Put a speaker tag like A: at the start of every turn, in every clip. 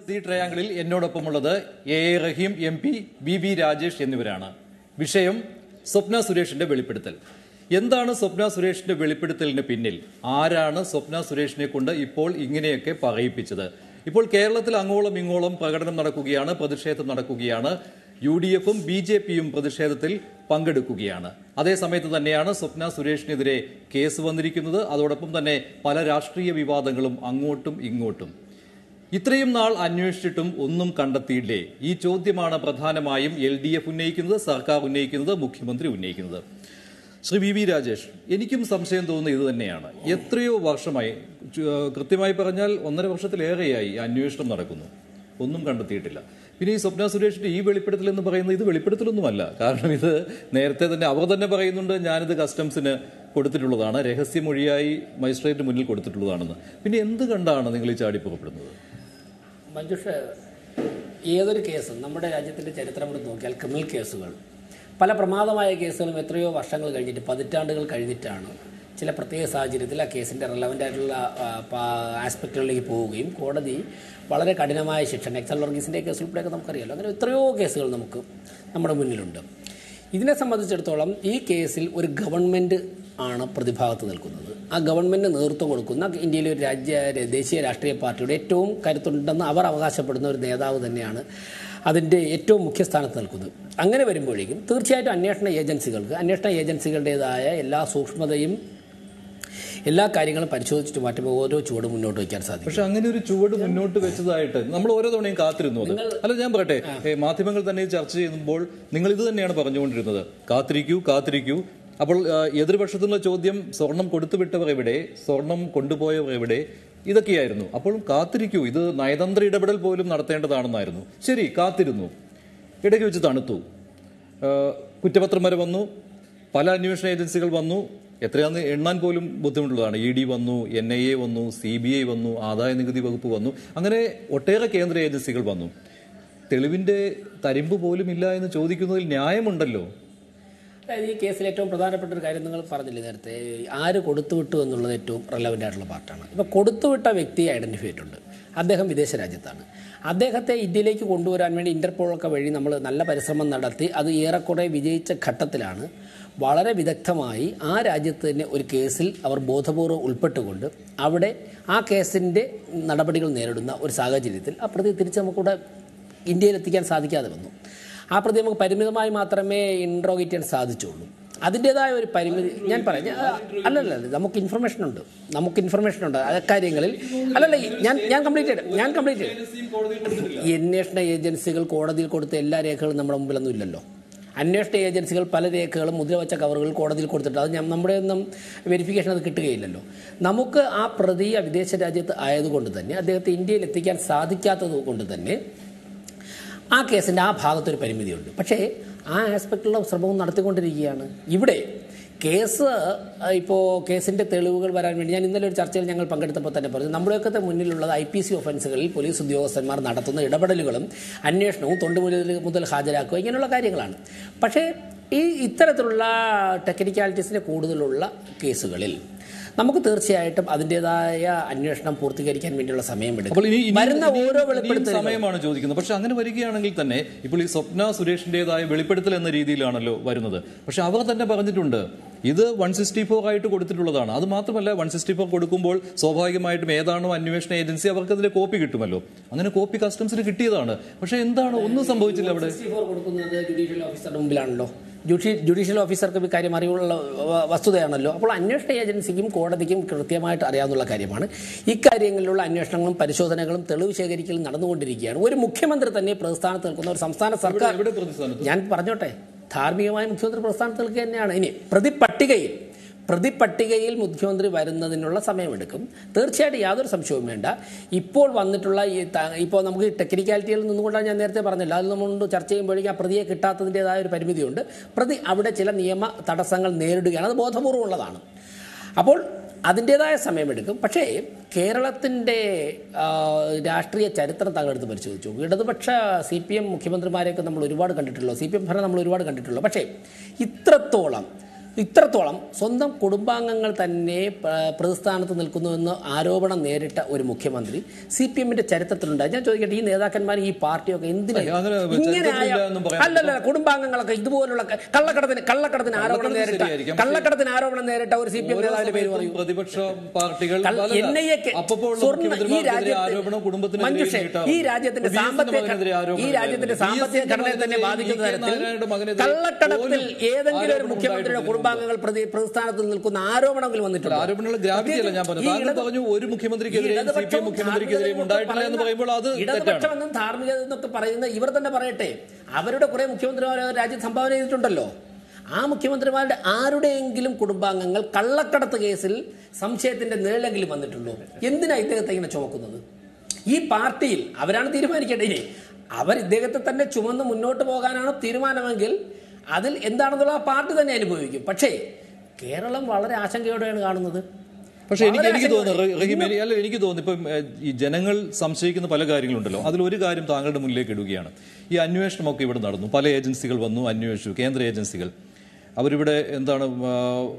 A: C ട്രയാങ്കിളിൽ എന്നോടൊപ്പമുള്ളത് A A Rahim M P B B Rajesh എന്നിവരാണ് വിഷയം സ്വപ്ന സുരേഷിന്റെ വെളിപ്പെടുത്തൽ എന്താണ് സ്വപ്ന സുരേഷിന്റെ വെളിപ്പെടുത്തലിന് പിന്നിൽ ആരാണ് സ്വപ്ന സുരേഷിനെ കൊണ്ട് ഇപ്പോൾ ഇങ്ങനെയൊക്കെ പറയിപ്പിച്ചത് ഇപ്പോൾ കേരളത്തിൽ അങ്ങോളം ഇങ്ങോളം പ്രകടനം നടക്കുകയാണ് പ്രതിഷേധം നടക്കുകയാണ് യു ഡി എഫും ബി ജെ പിയും പ്രതിഷേധത്തിൽ പങ്കെടുക്കുകയാണ് അതേസമയത്ത് തന്നെയാണ് സ്വപ്ന സുരേഷിനെതിരെ കേസ് വന്നിരിക്കുന്നത് അതോടൊപ്പം തന്നെ പല രാഷ്ട്രീയ വിവാദങ്ങളും അങ്ങോട്ടും ഇങ്ങോട്ടും ഇത്രയും നാൾ അന്വേഷിച്ചിട്ടും ഒന്നും കണ്ടെത്തിയില്ലേ ഈ ചോദ്യമാണ് പ്രധാനമായും എൽ ഡി എഫ് ഉന്നയിക്കുന്നത് സർക്കാർ ഉന്നയിക്കുന്നത് മുഖ്യമന്ത്രി ഉന്നയിക്കുന്നത് ശ്രീ വി വി രാജേഷ് എനിക്കും സംശയം തോന്നുന്നത് ഇത് തന്നെയാണ് എത്രയോ വർഷമായി ചു- ആ, കൃത്യമായി പറഞ്ഞാൽ ഒന്നര വർഷത്തിലേറെയായി ഈ അന്വേഷണം നടക്കുന്നു ഒന്നും കണ്ടെത്തിയിട്ടില്ല പിന്നെ ഈ സ്വപ്ന സുരേഷിന്റെ ഈ വെളിപ്പെടുത്തൽ എന്ന് പറയുന്നത് ഇത് വെളിപ്പെടുത്തലൊന്നുമല്ല കാരണം ഇത് നേരത്തെ തന്നെ അവർ തന്നെ പറയുന്നുണ്ട് ഞാനിത് കസ്റ്റംസിന് കൊടുത്തിട്ടുള്ളതാണ് രഹസ്യമൊഴിയായി മജിസ്ട്രേറ്റ് മുന്നിൽ കൊടുത്തിട്ടുള്ളതാണെന്ന് പിന്നെ എന്ത് കണ്ടാണ് നിങ്ങൾ ഈ ചാടി പുറപ്പെടുന്നത്
B: മഞ്ജുഷ് ഏതൊരു കേസും നമ്മുടെ രാജ്യത്തിൻ്റെ ചരിത്രം എടുത്ത് നോക്കിയാൽ ക്രിമിനൽ കേസുകൾ പല പ്രമാദമായ കേസുകളും എത്രയോ വർഷങ്ങൾ കഴിഞ്ഞിട്ട് പതിറ്റാണ്ടുകൾ കഴിഞ്ഞിട്ടാണ് ചില പ്രത്യേക സാഹചര്യത്തിൽ ആ കേസിൻ്റെ റെലവൻ്റ് ആയിട്ടുള്ള ആസ്പെക്റ്റുകളിലേക്ക് പോവുകയും കോടതി വളരെ കഠിനമായ ശിക്ഷ നെക്സൽ വർഗീസിൻ്റെ കേസ് ഉൾപ്പെടെയൊക്കെ നമുക്കറിയാലോ അങ്ങനെ എത്രയോ കേസുകൾ നമുക്ക് നമ്മുടെ മുന്നിലുണ്ട് ഇതിനെ സംബന്ധിച്ചിടത്തോളം ഈ കേസിൽ ഒരു ഗവൺമെൻറ് ആണ് പ്രതിഭാഗത്ത് നിൽക്കുന്നത് ആ ഗവൺമെൻറ് നേതൃത്വം കൊടുക്കുന്ന ഇന്ത്യയിലെ ഒരു രാജ്യ ദേശീയ രാഷ്ട്രീയ പാർട്ടിയുടെ ഏറ്റവും കരുത്തുണ്ടെന്ന് അവർ അവകാശപ്പെടുന്ന ഒരു നേതാവ് തന്നെയാണ് അതിൻ്റെ ഏറ്റവും മുഖ്യസ്ഥാനത്ത് നിൽക്കുന്നത് അങ്ങനെ വരുമ്പോഴേക്കും തീർച്ചയായിട്ടും അന്വേഷണ ഏജൻസികൾക്ക് അന്വേഷണ ഏജൻസികളുടേതായ എല്ലാ സൂക്ഷ്മതയും എല്ലാ കാര്യങ്ങളും പരിശോധിച്ചിട്ട് മാറ്റുമ്പോൾ ഓരോ ചുവട് മുന്നോട്ട് വയ്ക്കാൻ സാധിക്കും
A: പക്ഷെ അങ്ങനെ ഒരു ചുവട് മുന്നോട്ട് വെച്ചതായിട്ട് നമ്മൾ ഓരോ തവണയും കാത്തിരുന്നു അത് അല്ല ഞാൻ പറയട്ടെ ഏ, മാധ്യമങ്ങൾ തന്നെ ഇത് ചർച്ച ചെയ്യുമ്പോൾ നിങ്ങൾ ഇത് തന്നെയാണ് പറഞ്ഞുകൊണ്ടിരുന്നത് കാത്തിരിക്കൂ കാത്തിരിക്കൂ അപ്പോൾ ആ, എതിർപക്ഷത്തുള്ള ചോദ്യം സ്വർണം കൊടുത്തുവിട്ടവർ എവിടെ സ്വർണം കൊണ്ടുപോയവർ എവിടെ ഇതൊക്കെയായിരുന്നു അപ്പോൾ കാത്തിരിക്കൂ ഇത് നയതന്ത്ര ഇടപെടൽ പോലും നടത്തേണ്ടതാണെന്നായിരുന്നു ശരി കാത്തിരുന്നു ഇടയ്ക്ക് വെച്ച് തണുത്തു ആ, കുറ്റപത്രം വരെ വന്നു പല അന്വേഷണ ഏജൻസികൾ വന്നു എത്രയാന്ന് എണ്ണാൻ പോലും ബുദ്ധിമുട്ടുള്ളതാണ് ഇ ഡി വന്നു എൻ ഐ എ വന്നു സി ബി ഐ വന്നു ആദായ നികുതി വകുപ്പ് വന്നു അങ്ങനെ ഒട്ടേറെ കേന്ദ്ര ഏജൻസികൾ വന്നു തെളിവിന്റെ തരിമ്പ് പോലും ഇല്ല എന്ന് ചോദിക്കുന്നതിൽ ന്യായമുണ്ടല്ലോ
B: അതായത് ഈ കേസിൽ ഏറ്റവും പ്രധാനപ്പെട്ട ഒരു കാര്യം നിങ്ങൾ പറഞ്ഞില്ലേ നേരത്തെ ആര് കൊടുത്തുവിട്ടു എന്നുള്ളത് ഏറ്റവും റെലവൻ്റ് ആയിട്ടുള്ള പാർട്ടാണ് ഇപ്പോൾ കൊടുത്തുവിട്ട വ്യക്തിയെ ഐഡൻറ്റിഫൈ ചെയ്തിട്ടുണ്ട് അദ്ദേഹം വിദേശ രാജ്യത്താണ് അദ്ദേഹത്തെ ഇന്ത്യയിലേക്ക് കൊണ്ടുവരാൻ വേണ്ടി ഇന്റർപോളൊക്കെ വഴി നമ്മൾ നല്ല പരിശ്രമം നടത്തി അത് ഏറെക്കുറെ വിജയിച്ച ഘട്ടത്തിലാണ് വളരെ വിദഗ്ധമായി ആ രാജ്യത്ത് തന്നെ ഒരു കേസിൽ അവർ ബോധപൂർവ്വം ഉൾപ്പെട്ടുകൊണ്ട് അവിടെ ആ കേസിൻ്റെ നടപടികൾ നേരിടുന്ന ഒരു സാഹചര്യത്തിൽ ആ പ്രതി തിരിച്ച് നമുക്കിവിടെ ഇന്ത്യയിൽ എത്തിക്കാൻ സാധിക്കാതെ വന്നു ആ പ്രതി നമുക്ക് പരിമിതമായി മാത്രമേ ഇൻട്രോഗേറ്റ് ചെയ്യാൻ സാധിച്ചുള്ളൂ അതിൻ്റെതായ ഒരു പരിമിതി ഞാൻ പറയാം ഞാൻ- അല്ലല്ല അല്ല, നമുക്ക് ഇൻഫർമേഷൻ ഉണ്ട് നമുക്ക് ഇൻഫർമേഷൻ ഉണ്ട് അക്കാര്യങ്ങളിൽ അല്ലല്ല ഞാൻ ഞാൻ കംപ്ലീറ്റ് ചെയ്യട്ടെ ഞാൻ കംപ്ലീറ്റ് ചെയ്യട്ടെ ഈ അന്വേഷണ ഏജൻസികൾ കോടതിയിൽ കൊടുത്ത എല്ലാ രേഖകളും നമ്മുടെ മുമ്പിലൊന്നും ഇല്ലല്ലോ അന്വേഷണ ഏജൻസികൾ പല രേഖകളും മുദ്രവച്ച കവറുകൾ കോടതിയിൽ കൊടുത്തിട്ട് അത് ഞാൻ നമ്മുടെ ഒന്നും വെരിഫിക്കേഷൻ അത് കിട്ടുകയില്ലല്ലോ നമുക്ക് ആ പ്രതി ആ വിദേശ രാജ്യത്ത് ആയതുകൊണ്ട് തന്നെ അദ്ദേഹത്തെ ഇന്ത്യയിൽ എത്തിക്കാൻ സാധിക്കാത്തത് കൊണ്ട് തന്നെ ആ കേസിൻ്റെ ആ ഭാഗത്തൊരു പരിമിതിയുണ്ട് പക്ഷേ ആ ആസ്പെക്റ്റിലുള്ള ശ്രമവും നടത്തിക്കൊണ്ടിരിക്കുകയാണ് ഇവിടെ കേസ് ഇപ്പോൾ കേസിൻ്റെ തെളിവുകൾ വരാൻ വേണ്ടി ഞാൻ ഇന്നലെ ഒരു ചർച്ചയിൽ ഞങ്ങൾ പങ്കെടുത്തപ്പോൾ തന്നെ പറഞ്ഞു നമ്മുടെയൊക്കെ മുന്നിലുള്ളത് ഐ പി സി ഒഫൻസുകളിൽ പോലീസ് ഉദ്യോഗസ്ഥന്മാർ നടത്തുന്ന ഇടപെടലുകളും അന്വേഷണവും തൊണ്ടു മുതൽ മുതൽ ഹാജരാക്കുക ഇങ്ങനെയുള്ള കാര്യങ്ങളാണ് പക്ഷേ ഈ ഇത്തരത്തിലുള്ള ടെക്നിക്കാലിറ്റീസിന് കൂടുതലുള്ള കേസുകളിൽ നമുക്ക് തീർച്ചയായിട്ടും അതിൻ്റെതായ അന്വേഷണം പൂർത്തീകരിക്കാൻ വേണ്ടിയുള്ള സമയമെടുക്കും
A: അപ്പോൾ ഇനി ഇനിയും-
B: വരുന്ന
A: ഇനിയും-
B: ഓരോ
A: ഇനിയും
B: വെളിപ്പെടുത്തലും
A: സമയമാണ് ചോദിക്കുന്നത് പക്ഷെ അങ്ങനെ വരികയാണെങ്കിൽ തന്നെ ഇപ്പോൾ ഈ സ്വപ്ന സുരേഷിന്റേതായ വെളിപ്പെടുത്തൽ എന്ന രീതിയിലാണല്ലോ വരുന്നത് പക്ഷെ അവർ തന്നെ പറഞ്ഞിട്ടുണ്ട് ഇത് വൺ സിക്സ്റ്റി ഫോർ ആയിട്ട് കൊടുത്തിട്ടുള്ളതാണ് അത് മാത്രമല്ല വൺ സിക്സ്റ്റി ഫോർ കൊടുക്കുമ്പോൾ സ്വാഭാവികമായിട്ടും ഏതാണോ അന്വേഷണ ഏജൻസി അവർക്ക് അതിന്റെ കോപ്പി കിട്ടുമല്ലോ അങ്ങനെ കോപ്പി കസ്റ്റംസിന് കിട്ടിയതാണ് പക്ഷെ എന്താണ് ഒന്നും സംഭവിച്ചില്ല അവിടെ
B: 64 കൊടുക്കുന്നത് ജുഡീഷ്യൽ ഓഫീസറുടെ മുമ്പിലാണല്ലോ ജുഡീ- ജുഡീഷ്യൽ ഓഫീസർക്ക് ഈ കാര്യം അറിവുള്ള വ- വസ്തുതയാണല്ലോ അപ്പോൾ അന്വേഷണ ഏജൻസിക്കും കോടതിക്കും കൃത്യമായിട്ട് അറിയാവുന്ന കാര്യമാണ് ഇക്കാര്യങ്ങളിലുള്ള അന്വേഷണങ്ങളും പരിശോധനകളും തെളിവ് ശേഖരിക്കലും നടന്നുകൊണ്ടിരിക്കുകയാണ് ഒരു മുഖ്യമന്ത്രി തന്നെ പ്രസ്ഥാനത്ത് നിൽക്കുന്ന ഒരു സംസ്ഥാന സർക്കാർ
A: എവിടെ പ്രതിസ്ഥാനത്ത്
B: ഞാൻ പറഞ്ഞോട്ടെ ധാർമ്മികമായ മുഖ്യമന്ത്രി പ്രസ്ഥാനത്ത് നിൽക്കുക തന്നെയാണ് ഇനി പ്രതിപട്ടികയിൽ പ്രതിപട്ടികയിൽ മുഖ്യമന്ത്രി വരുന്നതിനുള്ള സമയമെടുക്കും തീർച്ചയായിട്ടും യാതൊരു സംശയവും വേണ്ട ഇപ്പോൾ വന്നിട്ടുള്ള ഈ ത- ഇപ്പോൾ നമുക്ക് ടെക്നിക്കാലിറ്റിയിൽ നിന്നുകൊണ്ടാണ് ഞാൻ നേരത്തെ പറഞ്ഞില്ല അത് നമ്മൾ ചർച്ച ചെയ്യുമ്പോഴേക്കും ആ പ്രതിയെ കിട്ടാത്തതിൻ്റെതായ ഒരു പരിമിതിയുണ്ട് പ്രതി അവിടെ ചില നിയമ തടസ്സങ്ങൾ നേരിടുകയാണ് അത് ബോധപൂർവമുള്ളതാണ് അപ്പോൾ അതിൻ്റെതായ സമയമെടുക്കും പക്ഷേ കേരളത്തിൻ്റെ ആ, രാഷ്ട്രീയ ചരിത്രം താങ്കളെടുത്ത് പരിശോധിച്ചു ഇടതുപക്ഷ സി പി എം മുഖ്യമന്ത്രിമാരെയൊക്കെ നമ്മൾ ഒരുപാട് കണ്ടിട്ടുള്ളൂ സി പി എം ഭരണം നമ്മൾ ഒരുപാട് കണ്ടിട്ടുള്ളൂ പക്ഷേ ഇത്രത്തോളം ഇത്രത്തോളം സ്വന്തം കുടുംബാംഗങ്ങൾ തന്നെ പ- പ്രതിസ്ഥാനത്ത് നിൽക്കുന്നുവെന്ന് ആരോപണം നേരിട്ട ഒരു മുഖ്യമന്ത്രി സി പി എമ്മിന്റെ ചരിത്രത്തിലുണ്ട് ഞാൻ ചോദിക്കട്ടെ ഈ നേതാക്കന്മാർ ഈ പാർട്ടിയൊക്കെ എന്തിനാ
A: അയ്യോ, അങ്ങനെ
B: ഇങ്ങനെ ആയ
A: ചരിത്രത്തിലില്ല എന്നും പറയാൻ
B: അല്ലല്ല കുടുംബാംഗങ്ങളൊക്കെ ഇതുപോലുള്ള ക- കള്ളക്കടത്തിന് കള്ളക്കടത്തിന് ആരോപണം
A: കള്ളക്കടത്ത്
B: നേരിട്ട
A: ശരിയായിരിക്കാം.
B: കള്ളക്കടത്തിന് ആരോപണം നേരിട്ട ഒരു സി പി എം
A: ഓരോ
B: നേതാവിന്റെ പേര്
A: സമയത്തും
B: പറയൂ
A: പ്രതിപക്ഷ പാർട്ടികൾ
B: കള്ള-
A: അല്ലല്ല,
B: NIA ക്ക്
A: അപ്പപ്പോൾ
B: സ്വർണ്ണ- ഈ
A: മുഖ്യമന്ത്രിമാർക്കെതിരെ
B: രാജ്യത്ത്
A: ആരോപണം കുടുംബത്തിനെതിരെ
B: മഞ്ജുഷേ,
A: നീട്ടാറുണ്ട്.
B: ഈ രാജ്യത്തിന്റെ
A: ഇപ്പോൾ വി. എസിന്റെ
B: സാമ്പത്തിക
A: മകനെതിരെ ആരോപണം
B: ഈ രാജ്യത്തിന്റെ
A: ഉണ്ടായിരുന്നു.
B: സാമ്പത്തിക
A: വി. എസിന്റെ
B: ഘടനയെ തന്നെ
A: മകനെതിരെ
B: ബാധിക്കുന്ന
A: ഇ. കെ.
B: തരത്തിൽ
A: നാരായണന്റെ മകനെതിരെ
B: കള്ളക്കടത്തിൽ
A: പോലും
B: ഏതെങ്കിലും ഒരു
A: ആരോപണം
B: മുഖ്യമന്ത്രിയുടെ
A: ഉണ്ടായിട്ടുണ്ട്.
B: കുടുംബാംഗങ്ങൾ പ്രതി പ്രതിസ്ഥാനത്ത് നിൽക്കുന്ന ആരോപണങ്ങൾ വന്നിട്ടുണ്ട്
A: ആരോപണങ്ങളുടെ ഗ്രാവിറ്റി അല്ല ഞാൻ പറഞ്ഞത്
B: ഈ
A: താങ്കൾ
B: ഇടത്-
A: പറഞ്ഞു ഒരു മുഖ്യമന്ത്രിക്കെതിരെയും
B: ഈ
A: സി പി എം
B: ഇടതുപക്ഷവും
A: മുഖ്യമന്ത്രിക്കെതിരെയും
B: ധാർമ്മികതയും
A: ഉണ്ടായിട്ടില്ല എന്ന്
B: പറയുന്ന-
A: പറയുമ്പോൾ അത് തെറ്റാണ്
B: ഇടതുപക്ഷമെന്നും ധാർമ്മികത എന്നൊക്കെ പറയുന്ന ഇവർ തന്നെ പറയട്ടെ അവരുടെ കുറെ മുഖ്യമന്ത്രിമാർ രാജ്യത്ത് സംഭാവന ചെയ്തിട്ടുണ്ടല്ലോ ആ മുഖ്യമന്ത്രിമാരുടെ ആരുടെയെങ്കിലും കുടുംബാംഗങ്ങൾ കള്ളക്കടത്ത് കേസിൽ സംശയത്തിന്റെ നിഴലെങ്കിലും വന്നിട്ടുള്ളൂ എന്തിനാ ഇദ്ദേഹത്തെ ഇങ്ങനെ ചുമക്കുന്നത് ഈ പാർട്ടിയിൽ അവരാണ് തീരുമാനിക്കേണ്ടത് ഇനി അവർ ഇദ്ദേഹത്തെ തന്നെ ചുമന്ന് മുന്നോട്ട് പോകാനാണ് തീരുമാനമെങ്കിൽ അതിൽ എന്താണെന്നുള്ള ആ പാർട്ടി തന്നെ അനുഭവിക്കും പക്ഷേ കേരളം വളരെ ആശങ്കയോടെയാണ് കാണുന്നത്
A: പക്ഷേ എനിക്ക്
B: വളരെ
A: എനിക്ക് തോന്നുന്നു
B: ആശങ്കയോടെ.
A: റഹീം എനി- അല്ല എനിക്ക് തോന്നുന്നു ഇപ്പം ഏഹ്, ഈ ജനങ്ങൾ സംശയിക്കുന്ന പല കാര്യങ്ങളുണ്ടല്ലോ അതിലൊരു കാര്യം താങ്കളുടെ മുന്നിലേക്ക് ഇടുകയാണ് ഈ അന്വേഷണമൊക്കെ ഇവിടെ നടന്നു പല ഏജൻസികൾ വന്നു അന്വേഷിച്ചു കേന്ദ്ര ഏജൻസികൾ അവരിവിടെ എന്താണ് ആ,